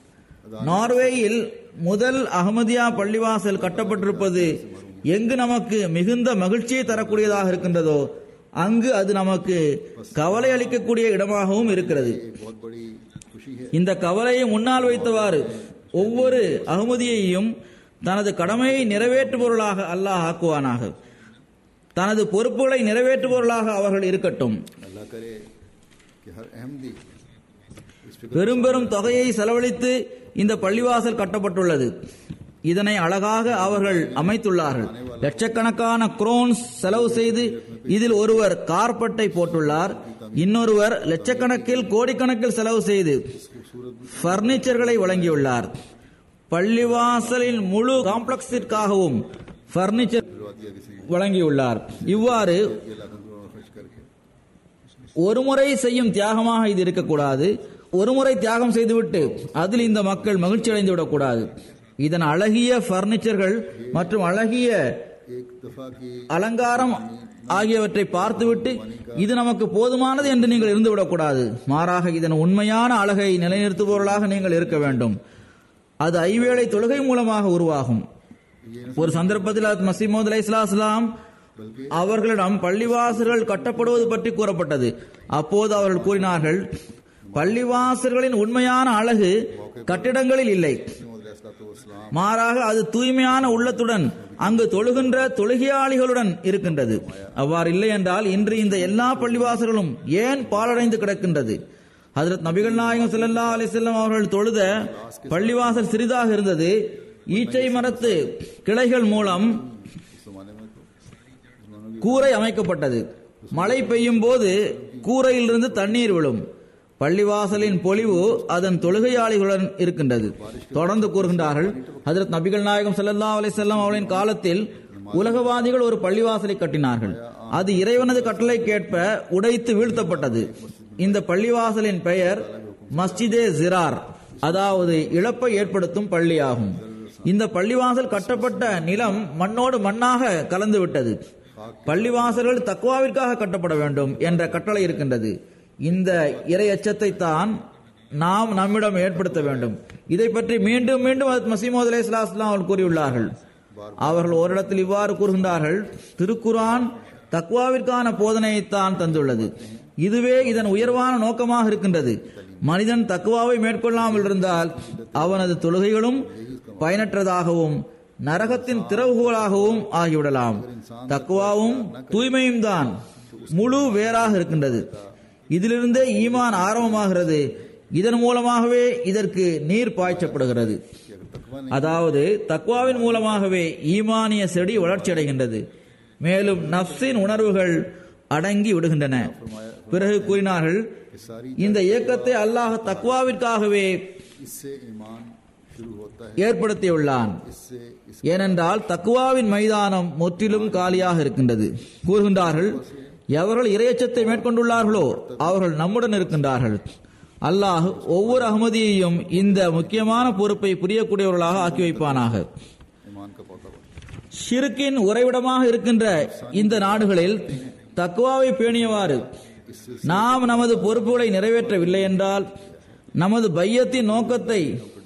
நார்வேயில் முதல் அகமதியா பள்ளிவாசல் கட்டப்பட்டிருப்பது எங்கு நமக்கு மிகுந்த மகிழ்ச்சியை தரக்கூடியதாக இருக்கின்றதோ அங்கு அது நமக்கு கவலை அளிக்கக்கூடிய இடமாகவும் இருக்கிறது एक बहुत बड़ी खुशी है இந்த கவலையை முன்னால் வைத்தவாறு ஒவ்வொரு அகமதியையும் தனது கடமையை நிறைவேற்றுபவர்களாக அல்லாஹ் ஆக்குவானாக தனது பொறுப்புகளை நிறைவேற்றுபவர்களாக அவர்கள் இருக்கட்டும் अल्लाह करे कि हर अहमदी इस फिक्र பெரும் பெரும் தொகையை செலவழித்து இந்த பள்ளிவாசல் கட்டப்பட்டுள்ளது இதனை அழகாக அவர்கள் அமைத்துள்ளார்கள் லட்சக்கணக்கான குரோன்ஸ் செலவு செய்து இதில் ஒருவர் கார்பெட்டை போட்டுள்ளார் இன்னொருவர் லட்சக்கணக்கில் கோடிக்கணக்கில் செலவு செய்து பர்னிச்சர்களை வழங்கியுள்ளார் பள்ளிவாசலின் முழு காம்ப்ளெக்ஸிற்காகவும் பர்னிச்சர் दिलवा दिया किसी வழங்கியுள்ளார் இவ்வாறு ये लाखों करोड़ खर्च करके ஒரு முறை செய்யும் தியாகமாக இது இருக்கக்கூடாது ஒரு முறை தியாகம் செய்துவிட்டு அதில் இந்த மக்கள் மகிழ்ச்சி அடைந்து விடக்கூடாது இதன் அழகிய பர்னிச்சர்கள் மற்றும் அழகிய एक दफा की அலங்காரம் ஆகியவற்றை பார்த்துவிட்டு இது நமக்கு போதுமானது என்று நீங்கள் இருந்து விடக்கூடாது மாறாக இதன் உண்மையான அழகை நிலைநிறுத்துபவர்களாக நீங்கள் இருக்க வேண்டும் அது ஐவேளை தொழுகை மூலமாக உருவாகும் ஒரு சந்தர்ப்பத்தில் ஹஜ்ரத் மசீமோத் அலை இஸ்லாம் அவர்களிடம் பள்ளிவாசல்கள் கட்டப்படுவது பற்றி கூறப்பட்டது அப்போது அவர்கள் கூறினார்கள் பள்ளிவாசல்களின் உண்மையான அழகு கட்டிடங்களில் இல்லை इस्लाम மாறாக அது தூய்மையான உள்ளத்துடன் அங்கு தொழுகின்ற தொழுகையாளிகளுடன் இருக்கின்றது அவ்வாறு இல்லை என்றால் இன்று இந்த எல்லா பள்ளிவாசல்களும் ஏன் பாலடைந்து கிடக்கின்றது ஹஜரத் நபிகள் நாயகம் ஸல்லல்லாஹு அலைஹி வஸல்லம் அவர்கள் தொழுத பள்ளிவாசல் சிறிதாக இருந்தது ஈச்சை மரத்து கிளைகள் மூலம் इस जमाने में तो उन्होंने கூரை அமைக்கப்பட்டது மழை பெய்யும் போது கூரையிலிருந்து தண்ணீர் விழும் பள்ளிவாசலின் பொலிவு அதன் தொழுகையாளிகளுடன் இருக்கின்றது தொடர்ந்து கூறுகின்றார்கள் ஹஜரத் நபிகள் நாயகம் ஸல்லல்லாஹு அலைஹி வஸல்லம் அவர்களின் காலத்தில் உலகவாதிகள் ஒரு பள்ளிவாசலை கட்டினார்கள் அது இறைவனது கட்டளை கேட்ப உடைத்து வீழ்த்தப்பட்டது இந்த பள்ளிவாசலின் பெயர் மஸ்ஜிதே ஜிரார் அதாவது இழப்பை ஏற்படுத்தும் பள்ளியாகும் இந்த பள்ளிவாசல் கட்டப்பட்ட நிலம் மண்ணோடு மண்ணாக கலந்து விட்டது பள்ளிவாசல்கள் தக்குவாவிற்காக கட்டப்பட வேண்டும் என்ற கட்டளை இருக்கின்றது இந்த இறை அச்சத்தை தான் நாம் நம்மிடம் ஏற்படுத்த வேண்டும் இதை பற்றி மீண்டும் மீண்டும் ஹஜ்ரத் மசீமோத் அலை அவர்கள் கூறியுள்ளார்கள் அவர்கள் ஓரிடத்தில் இவ்வாறு கூறுகின்றார்கள் திருக்குரான் தக்வாவிற்கான போதனையைத்தான் தந்துள்ளது இதுவே இதன் உயர்வான நோக்கமாக இருக்கின்றது மனிதன் தக்குவாவை மேற்கொள்ளாமல் இருந்தால் அவனது தொழுகைகளும் பயனற்றதாகவும் நரகத்தின் திறவுகோலாகவும் ஆகிவிடலாம் தக்குவாவும் தூய்மையும் தான் முழு வேறாக இருக்கின்றது இதிலிருந்தே ஈமான் ஆரம்பமாகிறது இதன் மூலமாகவே இதற்கு நீர் பாய்ச்சப்படுகிறது அதாவது தக்வாவின் மூலமாகவே ஈமானிய செடி வளர்ச்சி அடைகின்றது மேலும் நப்சின் உணர்வுகள் அடங்கி விடுகின்றன பிறகு கூறினார்கள் இந்த இயக்கத்தை அல்லாஹ் தக்வாவிற்காகவே इससे ईमान शुरू होता है ஏற்படுத்தியுள்ளான் इससे इस ஏனென்றால் தக்குவாவின் மைதானம் முற்றிலும் காலியாக இருக்கின்றது கூறுகின்றார்கள் எவர்கள் இரையச்சத்தை மேற்கொண்டுள்ளார்களோ அவர்கள் நம்முடன் இருக்கின்றார்கள் அல்லாஹ் ஒவ்வொரு அகமதியையும் இந்த முக்கியமான பொறுப்பை புரியக்கூடியவர்களாக ஆக்கி வைப்பானாக ईमान का पौधा बढ़ता ஷிருக்கின் உறைவிடமாக இருக்கின்ற இந்த நாடுகளில் தக்குவாவை பேணியவாறு நாம் நமது பொறுப்புகளை நிறைவேற்றவில்லை என்றால் நமது பையத்தின் நோக்கத்தை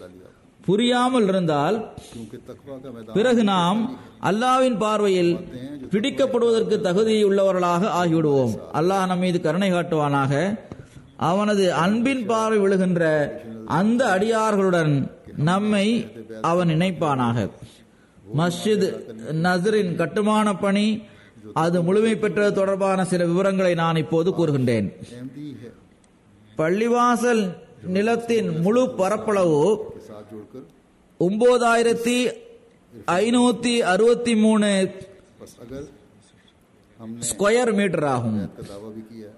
புரியாமல் இருந்தால் क्योंकि तकवा का मैदान பிறகு நாம் அல்லாவின் பார்வையில் பிடிக்கப்படுவதற்கு தகுதியுள்ளவர்களாக ஆகிவிடுவோம் அல்லாஹ் நம் மீது கருணை காட்டுவானாக அவனது அன்பின் பார்வை விழுகின்ற அந்த அடியார்களுடன் நம்மை அவன் இணைப்பானாக மஸ்ஜித் நசரின் கட்டுமான பணி அது முழுமை பெற்றது தொடர்பான சில விவரங்களை நான் இப்போது கூறுகின்றேன் अहमदी है பள்ளிவாசல் நிலத்தின் முழு பரப்பளவு के साथ जोड़कर ஒன்பதாயிரத்தி ஐநூத்தி அறுபத்தி மூணு बस अगर हमने ஸ்கொயர் மீட்டர் ஆகும் का दावा भी किया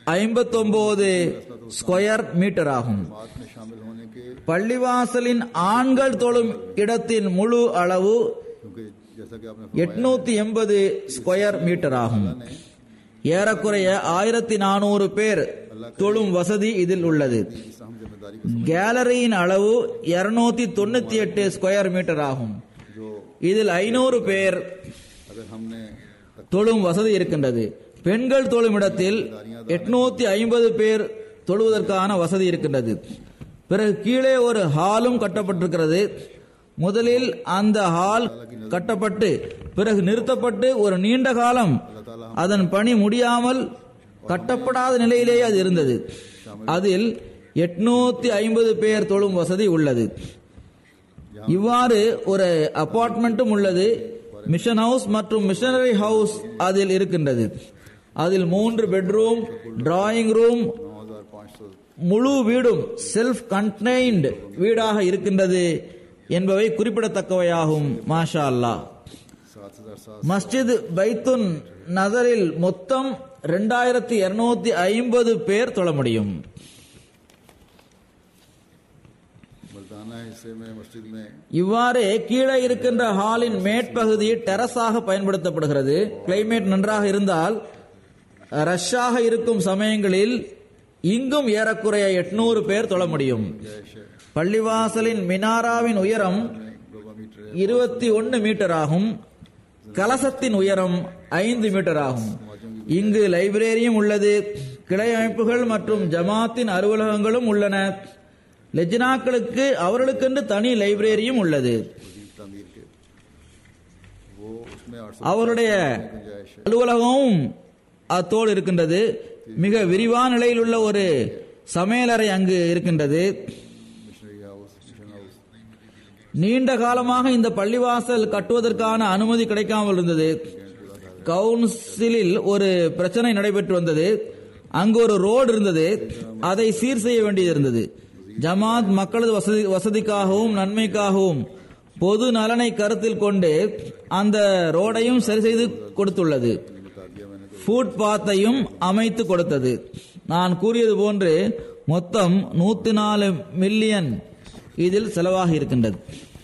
ஐம்பத்தொன்பது ஸ்கொயர் மீட்டர் ஆகும் जमात में शामिल होने के பள்ளிவாசலின் ஆண்கள் தொழும் இடத்தின் முழு அளவு क्योंकि जैसा कि आपने எட்நூத்தி எண்பது ஸ்கொயர் மீட்டர் ஆகும் ஏறக்குறைய ஆயிரத்தி நானூறு பேர் தொழும் வசதி இதில் உள்ளது इस अहम जिम्मेदारी को கேலரியின் அளவு இருநூத்தி தொண்ணூத்தி எட்டு ஸ்கொயர் மீட்டர் ஆகும் जो இதில் ஐநூறு பேர் अगर हमने தொழும் வசதி இருக்கின்றது பெண்கள் தொழும் இடத்தில் எட்நூத்தி ஐம்பது பேர் தொழுவதற்கான வசதி இருக்கின்றது பிறகு கீழே ஒரு ஹாலும் கட்டப்பட்டிருக்கிறது முதலில் அந்த ஹால் கட்டப்பட்டு பிறகு நிறுத்தப்பட்டு ஒரு நீண்ட காலம் அதன் பணி முடியாமல் கட்டப்படாத நிலையிலேயே அது இருந்தது அதில் எட்நூத்தி ஐம்பது பேர் தொழும் வசதி உள்ளது இவ்வாறு ஒரு அபார்ட்மெண்ட்டும் உள்ளது மிஷன் ஹவுஸ் மற்றும் மிஷனரி ஹவுஸ் அதில் இருக்கின்றது அதில் மூன்று பெட்ரூம் டிராயிங் ரூம் नौ हजार पाँच सौ முழு வீடும் செல்ஃப் கண்டெய்ன்ட் வீடாக இருக்கின்றது என்பவை குறிப்பிடத்தக்கவையாகும் மாஷா அல்லாஹ் सात हजार सात மஸ்ஜித் பைத்துன் நகரில் மொத்தம் ரெண்டாயிரத்தி இருநூத்தி ஐம்பது பேர் தொழ முடியும் मर्दाना हिस्से में मस्जिद में இவ்வாறு கீழே இருக்கின்ற ஹாலின் மேற்பகுதி டெரஸாக பயன்படுத்தப்படுகிறது கிளைமேட் நன்றாக இருந்தால் ரஷ்ஷாக இருக்கும் சமயங்களில் இங்கும் ஏறக்குறைய எட்நூறு பேர் தொழ முடியும் பள்ளிவாசலின் மினாராவின் உயரம் गोबा मीटर இருபத்தி ஒன்னு மீட்டர் ஆகும் கலசத்தின் உயரம் ஐந்து மீட்டர் ஆகும் இங்கு லைப்ரரியும் உள்ளது கிளை அமைப்புகள் மற்றும் ஜமாத்தின் அலுவலகங்களும் உள்ளன லெஜ்னாக்களுக்கு அவர்களுக்கென்று தனி லைப்ரரியும் உள்ளது मजीद तमीर के वो उसमें आठ सौ அவருடைய गुंजाइश है அலுவலகமும் அத்தோடு இருக்கின்றது மிக விரிவான நிலையில் உள்ள ஒரு சமையலறை அங்கு இருக்கின்றது मिशनरी हाउस मिशन हाउस நீண்ட காலமாக இந்த பள்ளிவாசல் கட்டுவதற்கான அனுமதி கிடைக்காமல் இருந்தது கவுன்சிலில் ஒரு பிரச்சனை நடைபெற்று வந்தது அங்கு ஒரு ரோடு இருந்தது அதை சீர் செய்ய வேண்டியது இருந்தது ஜமாத் மக்களது வசதி வசதிக்காகவும் நன்மைக்காகவும் பொது நலனை கருத்தில் கொண்டு அந்த ரோடையும் சரி செய்து கொடுத்துள்ளது बता दिया मैंने ஃபுட் பாத்தையும் அமைத்து கொடுத்தது நான் கூறியது போன்று மொத்தம் நூத்தி நாலு மில்லியன் இதில் செலவாகி இருக்கின்றது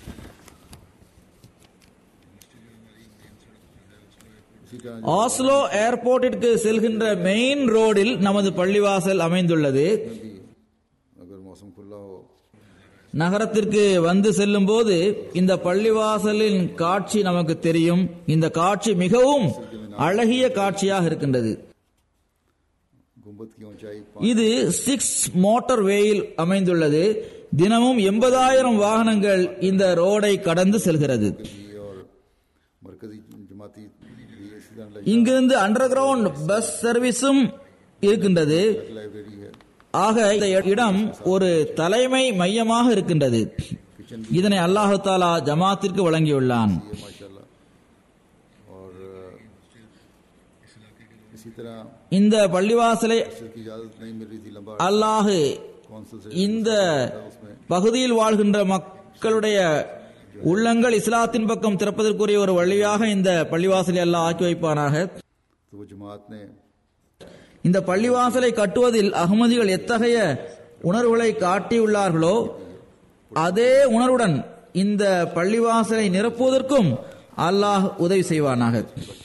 इसी तरह ஆஸ்லோ ஏர்போர்ட்டிற்கு செல்கின்ற மெயின் ரோடில் நமது பள்ளிவாசல் அமைந்துள்ளது भी अगर मौसम खुला हो நகரத்திற்கு வந்து செல்லும் போது இந்த பள்ளிவாசலின் காட்சி நமக்கு தெரியும் இந்த காட்சி மிகவும் அழகிய காட்சியாக இருக்கின்றது गुम्बद की ऊंचाई இது சிக்ஸ் மோட்டார் வேயில் அமைந்துள்ளது தினமும் எண்பதாயிரம் வாகனங்கள் இந்த ரோடை கடந்து செல்கிறது पाँच और मरकजी जमाती भी इसी तरह இங்கிருந்து அண்டர் கிரவுண்ட் பஸ் சர்வீஸும் இருக்கின்றது लाइब्रेरी है ஆக இந்த இடம் ஒரு தலைமை மையமாக இருக்கின்றது இதனை அல்லாஹு தாலா ஜமாத்திற்கு வழங்கியுள்ளான் ये माशाल्लाह और इसी तरह இந்த பள்ளிவாசலை की इजाजत नहीं मिल रही थी लंबा அல்லாஹ் कौंसिल से இந்த பகுதியில் வாழ்கின்ற மக்களுடைய உள்ளங்கள் இஸ்லாத்தின் பக்கம் திறப்பதற்குரிய ஒரு வழியாக இந்த பள்ளிவாசலை அல்லாஹ் ஆக்கி வைப்பானாக तो वो जमात ने இந்த பள்ளிவாசலை கட்டுவதில் அகமதிகள் எத்தகைய உணர்வுகளை காட்டியுள்ளார்களோ அதே உணர்வுடன் இந்த பள்ளிவாசலை நிரப்புவதற்கும் அல்லாஹ் உதவி செய்வானாக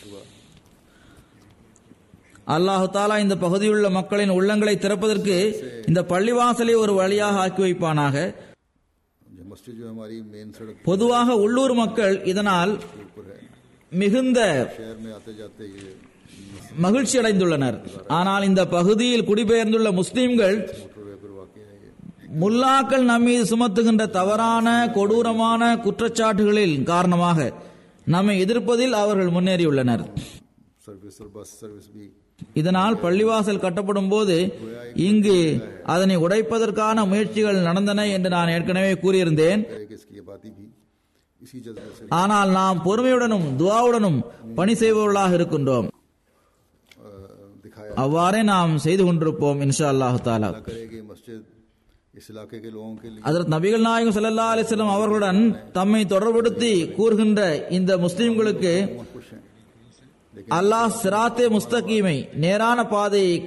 அல்லாஹு தாலா இந்த பகுதியிலுள்ள மக்களின் உள்ளங்களை திறப்பதற்கு இந்த பள்ளிவாசலை ஒரு வழியாக ஆக்கி வைப்பானாக जो मस्जिद जो हमारी मेन सड़क பொதுவாக உள்ளூர் மக்கள் இதனால் के ऊपर है மிகுந்த शहर में आते जाते ये மகிழ்ச்சி அடைந்துள்ளனர் ஆனால் இந்த பகுதியில் குடிபெயர்ந்துள்ள முஸ்லிம்கள் मोटरवे पर वाक़ है ये முல்லாக்கள் நம்மீது சுமத்துகின்ற தவறான கொடூரமான குற்றச்சாட்டுகளின் காரணமாக நம்மை எதிர்ப்பதில் அவர்கள் முன்னேறியுள்ளனர் सर्विस और बस सर्विस भी இதனால் பள்ளிவாசல் கட்டப்படும் போது இங்கு அதனை உடைப்பதற்கான முயற்சிகள் நடந்தன என்று நான் ஏற்கனவே கூறியிருந்தேன் है कि इसकी आबादी भी इसी जज्बे से ஆனால் நாம் பொறுமையுடனும் துவாவுடனும் பணி செய்பவர்களாக இருக்கின்றோம் अ, दिखाया அவ்வாறே நாம் செய்து கொண்டிருப்போம் இன்ஷா அல்லாஹு தாலா अल्लाह करेगी मस्जिद इस इलाके के लोगों के लिए அதற்கு நபிகள் நாயகம் ஸல்லல்லாஹு அலைஹி வஸல்லம் அவர்களுடன் தம்மை தொடர்படுத்தி கூறுகின்ற இந்த முஸ்லிம்களுக்கு खुश हैं அல்லாஹ் சிராத்தே முஸ்தகீமை நேரான பாதையை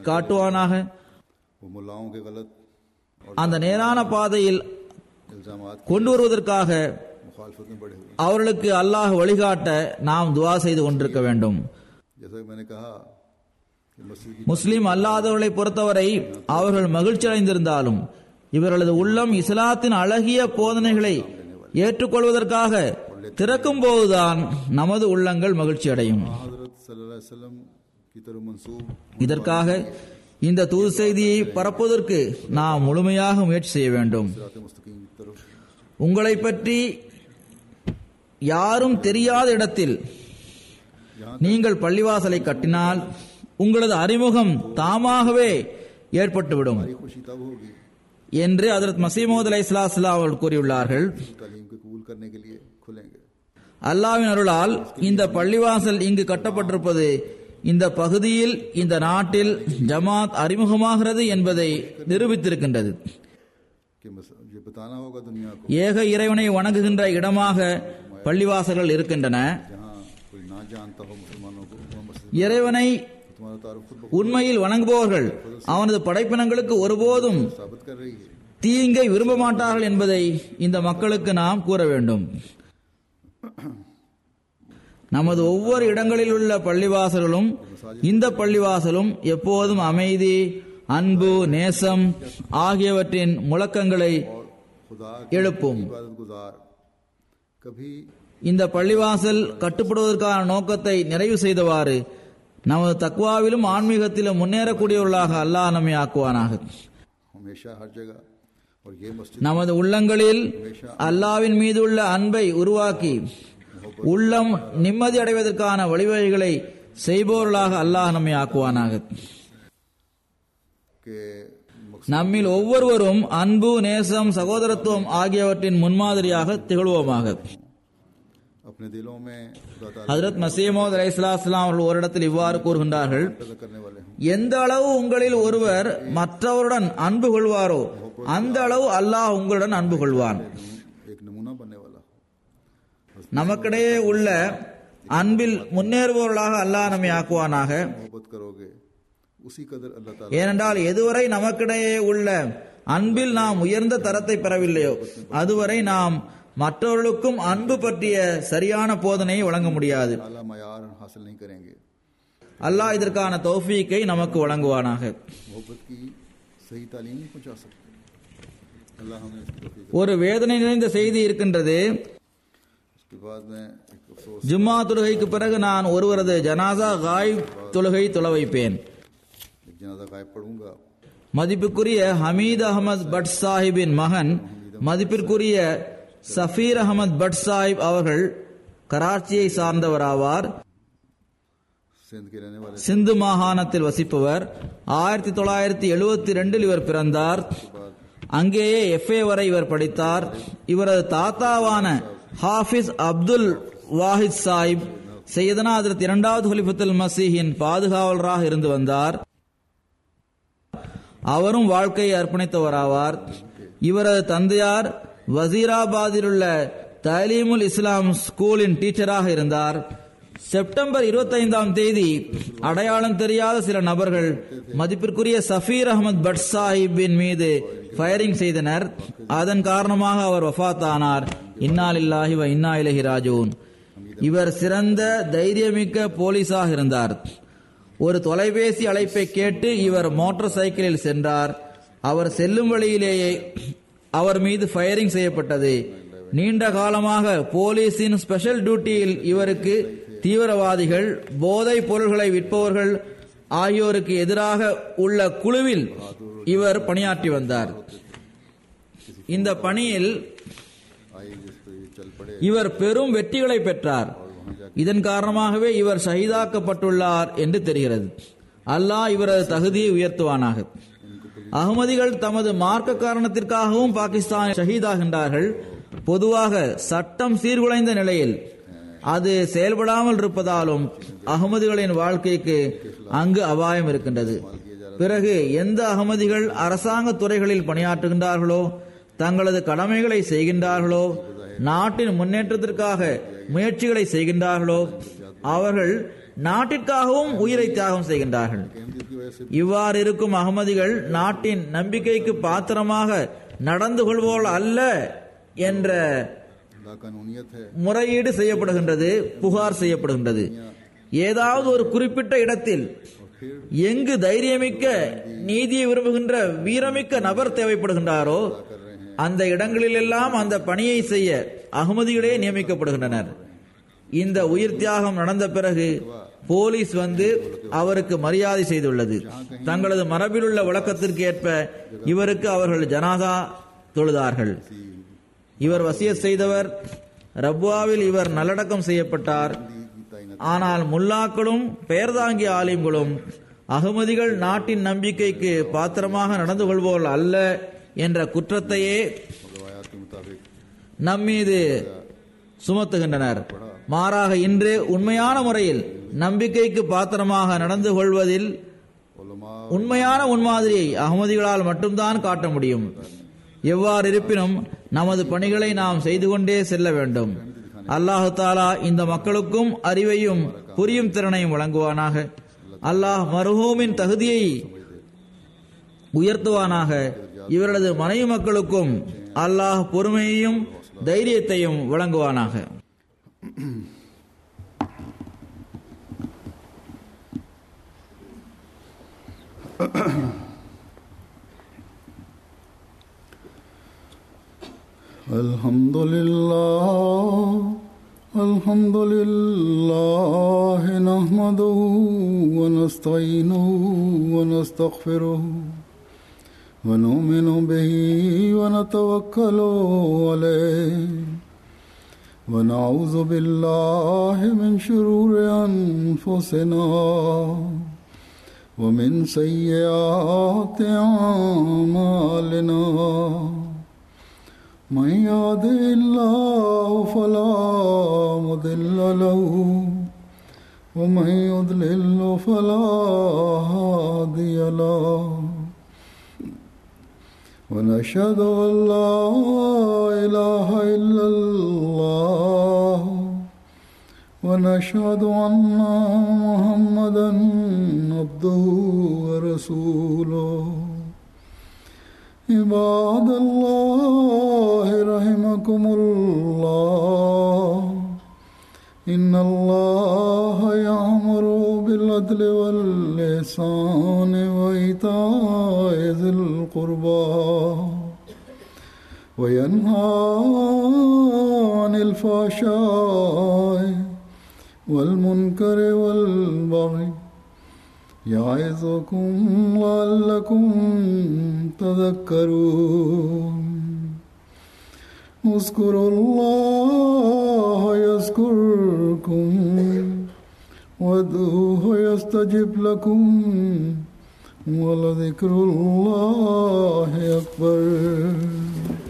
காட்டுவானாக वो मुल्लाओं के गलत और அந்த நேரான பாதையில் इल्जाम கொண்டு வருவதற்காக मुखालफत में बढ़े हुए அவர்களுக்கு அல்லாஹ் வழிகாட்ட நாம் துவா செய்து கொண்டிருக்க வேண்டும் जैसा कि मैंने कहा कि मस्जिद की முஸ்லிம் அல்லாதவர்களை பொறுத்தவரை அவர்கள் மகிழ்ச்சி அடைந்திருந்தாலும் இவர்களது உள்ளம் இஸ்லாத்தின் அழகிய போதனைகளை ஏற்றுக்கொள்வதற்காக திறக்கும் போதுதான் நமது உள்ளங்கள் மகிழ்ச்சி அடையும் हजरत सल्लल्लाहु अलैहि वसल्लम की तरफ मंसूब இதற்காக இந்த தூது செய்தியை பரப்புவதற்கு நாம் முழுமையாக முயற்சி செய்ய வேண்டும் सिरात मुस्तकीम की तरफ உங்களை பற்றி யாரும் தெரியாத இடத்தில் நீங்கள் பள்ளிவாசலை கட்டினால் உங்களது அறிமுகம் தாமாகவே ஏற்பட்டுவிடும் ये खुशी तब होगी என்று ஹஜரத் மசீமோத் அலை அவர்கள் கூறியுள்ளார்கள் तालीम को कबूल करने के लिए खुलेंगे அல்லாவின் அருளால் இந்த பள்ளிவாசல் இங்கு கட்டப்பட்டிருப்பது இந்த பகுதியில் இந்த நாட்டில் ஜமாத் அறிமுகமாகிறது என்பதை நிரூபித்திருக்கின்றது कि मस- ये बताना होगा दुनिया को ஏக இறைவனை வணங்குகின்ற இடமாக பள்ளிவாசல்கள் இருக்கின்றன जहाँ कोई ना जानता हो मुसलमानों को वहाँ मस्जिद இறைவனை तो तुम्हारा तारुफ खुद ब உண்மையில் வணங்குபவர்கள் அவனது படைப்பினங்களுக்கு ஒருபோதும் खुद साबित कर रही है தீங்கை விரும்ப மாட்டார்கள் என்பதை இந்த மக்களுக்கு நாம் கூற வேண்டும் நமது ஒவ்வொரு இடங்களில் உள்ள பள்ளிவாசல்களும் இந்த பள்ளிவாசலும் எப்போதும் அமைதி அன்பு நேசம் ஆகியவற்றின் முழக்கங்களை खुदा எழுப்பும் इबादत गुजार कभी இந்த பள்ளிவாசல் கட்டுப்படுவதற்கான நோக்கத்தை நிறைவு செய்தவாறு நமது தக்வாவிலும் ஆன்மீகத்திலும் முன்னேறக்கூடியவர்களாக அல்லாஹ் நம்மை ஆக்குவானாக हमेशा हर जगह और ये मस्जिद நமது உள்ளங்களில் அல்லாவின் மீது உள்ள அன்பை உருவாக்கி உள்ளம் நிம்மதி அடைவதற்கான வழிவகைகளை செய்பவர்களாக அல்லாஹ் நம்மை ஆக்குவானாக के मकसद நம்மில் ஒவ்வொருவரும் அன்பு நேசம் சகோதரத்துவம் ஆகியவற்றின் முன்மாதிரியாக திகழ்வோமாக अपने दिलों में खुदा ताला ஹஜரத் மசீமோத் அலைஹிஸ்ஸலாம் அவர்கள் ஒரு இடத்தில் இவ்வாறு கூறுகின்றார்கள் पैदा करने वाले हों எந்த அளவு உங்களில் ஒருவர் மற்றவருடன் அன்பு கொள்வாரோ அந்த அளவு அல்லாஹ் உங்களுடன் அன்பு கொள்வான் एक नमूना बनने वाला हो நமக்கிடையே உள்ள அன்பில் முன்னேறுபவர்களாக அல்லாஹ் நம்மை ஆக்குவானாக मोहब्बत करोगे उसी कदर अल्लाह ताला ஏனென்றால் எதுவரை நமக்கிடையே உள்ள அன்பில் நாம் உயர்ந்த தரத்தை பெறவில்லையோ அதுவரை நாம் மற்றவர்களுக்கும் அன்பு பற்றிய சரியான போதனையை வழங்க முடியாது ताला मयार हासिल नहीं करेंगे அல்லாஹ் இதற்கான தௌஃபீக்கை நமக்கு வழங்குவானாக मोहब्बत की सही तालीम नहीं पहुंचा सकते अल्लाह हमें इसकी तौफीक दे। ஒரு வேதனை நிறைந்த செய்தி இருக்கின்றது उसके बाद में एक अफसोस ஜும்மா தொழுகைக்கு பிறகு நான் ஒருவரது ஜனாசா காய் தொழுகை தொழ வைப்பேன் एक जनाजा गायब पढ़ूंगा மதிப்புக்குரிய ஹமீத் அகமது பட் சாஹிப்பின் மகன் மதிப்பிற்குரிய சஃபீர் அகமது பட் சாஹிப் அவர்கள் கராச்சியை சார்ந்தவராவார் सिंध के रहने वाले சிந்து மாகாணத்தில் வசிப்பவர் ஆயிரத்தி தொள்ளாயிரத்தி எழுபத்தி ரெண்டில் இவர் பிறந்தார் அங்கேயே எஃப்ஏ வரை இவர் படித்தார் இவரது தாத்தாவான ஹாஃபிஸ் அப்துல் வாஹித் சாஹிப் சையதனா ஹஜரத் இரண்டாவது ஹலிஃபத்துல் மசீஹின் பாதுகாவலராக இருந்து வந்தார் அவரும் வாழ்க்கையை அர்ப்பணித்தவராவார் இவரது தந்தையார் வசீராபாத்தில் உள்ள தலீமுல் இஸ்லாம் ஸ்கூலின் டீச்சராக இருந்தார் செப்டம்பர் 25ஆம் தேதி அடையாளம் தெரியாத சில நபர்கள் மதிப்பிற்குரிய சஃபீர் அகமது பட் சாஹிப்பின் மீது ஃபயரிங் செய்தனர் அதன் காரணமாக அவர் வஃபாத்தானார் இன்னாலில்லாஹி வ இன்னா இலஹி ராஜூன் இவர் சிறந்த தைரியமிக்க போலீஸாக இருந்தார் ஒரு தொலைபேசி அழைப்பை கேட்டு இவர் மோட்டார் சைக்கிளில் சென்றார் அவர் செல்லும் வழியிலேயே அவர் மீது ஃபயரிங் செய்யப்பட்டது நீண்ட காலமாக போலீசின் ஸ்பெஷல் டியூட்டியில் இவருக்கு தீவிரவாதிகள் போதைப் பொருள்களை விற்பவர்கள் ஆகியோருக்கு எதிராக உள்ள குழுவில் இவர் பணியாற்றி வந்தார் இந்த பணியில் आई जिस पर ये चल पड़े இவர் பெரும் வெற்றிகளை பெற்றார் இதன் காரணமாகவே இவர் ஷஹீதாக்கப்பட்டுள்ளார் என்று தெரிகிறது அல்லாஹ் இவரது தகுதியை உயர்த்துவானாக அகமதிகள் தமது மார்க்க காரணத்திற்காகவும் பாகிஸ்தானில் ஷஹீதாகின்றார்கள் பொதுவாக சட்டம் சீர்குலைந்த நிலையில் அது செயல்படாமல் இருப்பதாலும் அகமதிகளின் வாழ்க்கைக்கு அங்கு அபாயம் இருக்கின்றது பிறகு எந்த அகமதிகள் அரசாங்க துறைகளில் பணியாற்றுகின்றார்களோ தங்களது கடமைகளை செய்கின்றார்களோ நாட்டின் முன்னேற்றத்திற்காக முயற்சிகளை செய்கின்றார்களோ அவர்கள் நாட்டிற்காகவும் உயிரை தியாகம் செய்கின்றார்கள் अहमदियत की वजह से இவ்வாறு இருக்கும் அகமதிகள் நாட்டின் நம்பிக்கைக்கு பாத்திரமாக நடந்து கொள்வோர் அல்ல என்ற लाकानूनियत है முறையீடு செய்யப்படுகின்றது புகார் செய்யப்படுகின்றது ஏதாவது ஒரு குறிப்பிட்ட இடத்தில் எங்கு தைரியமிக்க நீதியை விரும்புகின்ற வீரமிக்க நபர் தேவைப்படுகின்றாரோ அந்த இடங்களிலெல்லாம் அந்த பணியை செய்ய அகமதிகளே நியமிக்கப்படுகின்றனர் இந்த உயிர் தியாகம் நடந்த பிறகு போலீஸ் வந்து அவருக்கு மரியாதை செய்துள்ளது தங்களது மரபிலுள்ள வழக்கத்திற்கு ஏற்ப இவருக்கு அவர்கள் ஜனாதா தொழுதார்கள் இவர் வசியத் செய்தவர் ரப்வாவில் இவர் நல்லடக்கம் செய்யப்பட்டார் ஆனால் முல்லாக்களும் பெயர்தாங்கி ஆலிம்களும் அகமதிகள் நாட்டின் நம்பிக்கைக்கு பாத்திரமாக நடந்து கொள்வோர் அல்ல என்ற குற்றத்தையே रवायात के मुताबिक நம் மீது சுமத்துகின்றனர் மாறாக இன்று உண்மையான முறையில் நம்பிக்கைக்கு பாத்திரமாக நடந்து கொள்வதில் उलमा உண்மையான முன்மாதிரியை அகமதிகளால் மட்டும்தான் காட்ட முடியும் எவ்வாறு இருப்பினும் நமது பணிகளை நாம் செய்து கொண்டே செல்ல வேண்டும் அல்லாஹு தாலா இந்த மக்களுக்கும் அறிவையும் புரியும் திறனையும் வழங்குவானாக அல்லாஹ் மருஹூமின் தகுதியை உயர்த்துவானாக இவர்களது மனைவி மக்களுக்கும் அல்லாஹ் பொறுமையையும் தைரியத்தையும் வழங்குவானாக الحمد لله الحمد لله نحمده ونستعينه ونستغفره ونؤمن به ونتوكل عليه ونعوذ بالله من شرور أنفسنا ومن سيئات أعمالنا من يهده الله فلا مضل له ومن يضلل فلا هادي له ونشهد أن لا إله إلا الله ونشهد أن محمدا عبده ورسوله عباد الله رحمكم الله إن الله يأمر بالعدل واللسان وإيتاء ذي القربى وينهى عن الفحشاء والمنكر والبغي يعظكم لعلكم تذكرون اذكروا الله يذكركم وادعوه يستجب لكم ولذكر الله أكبر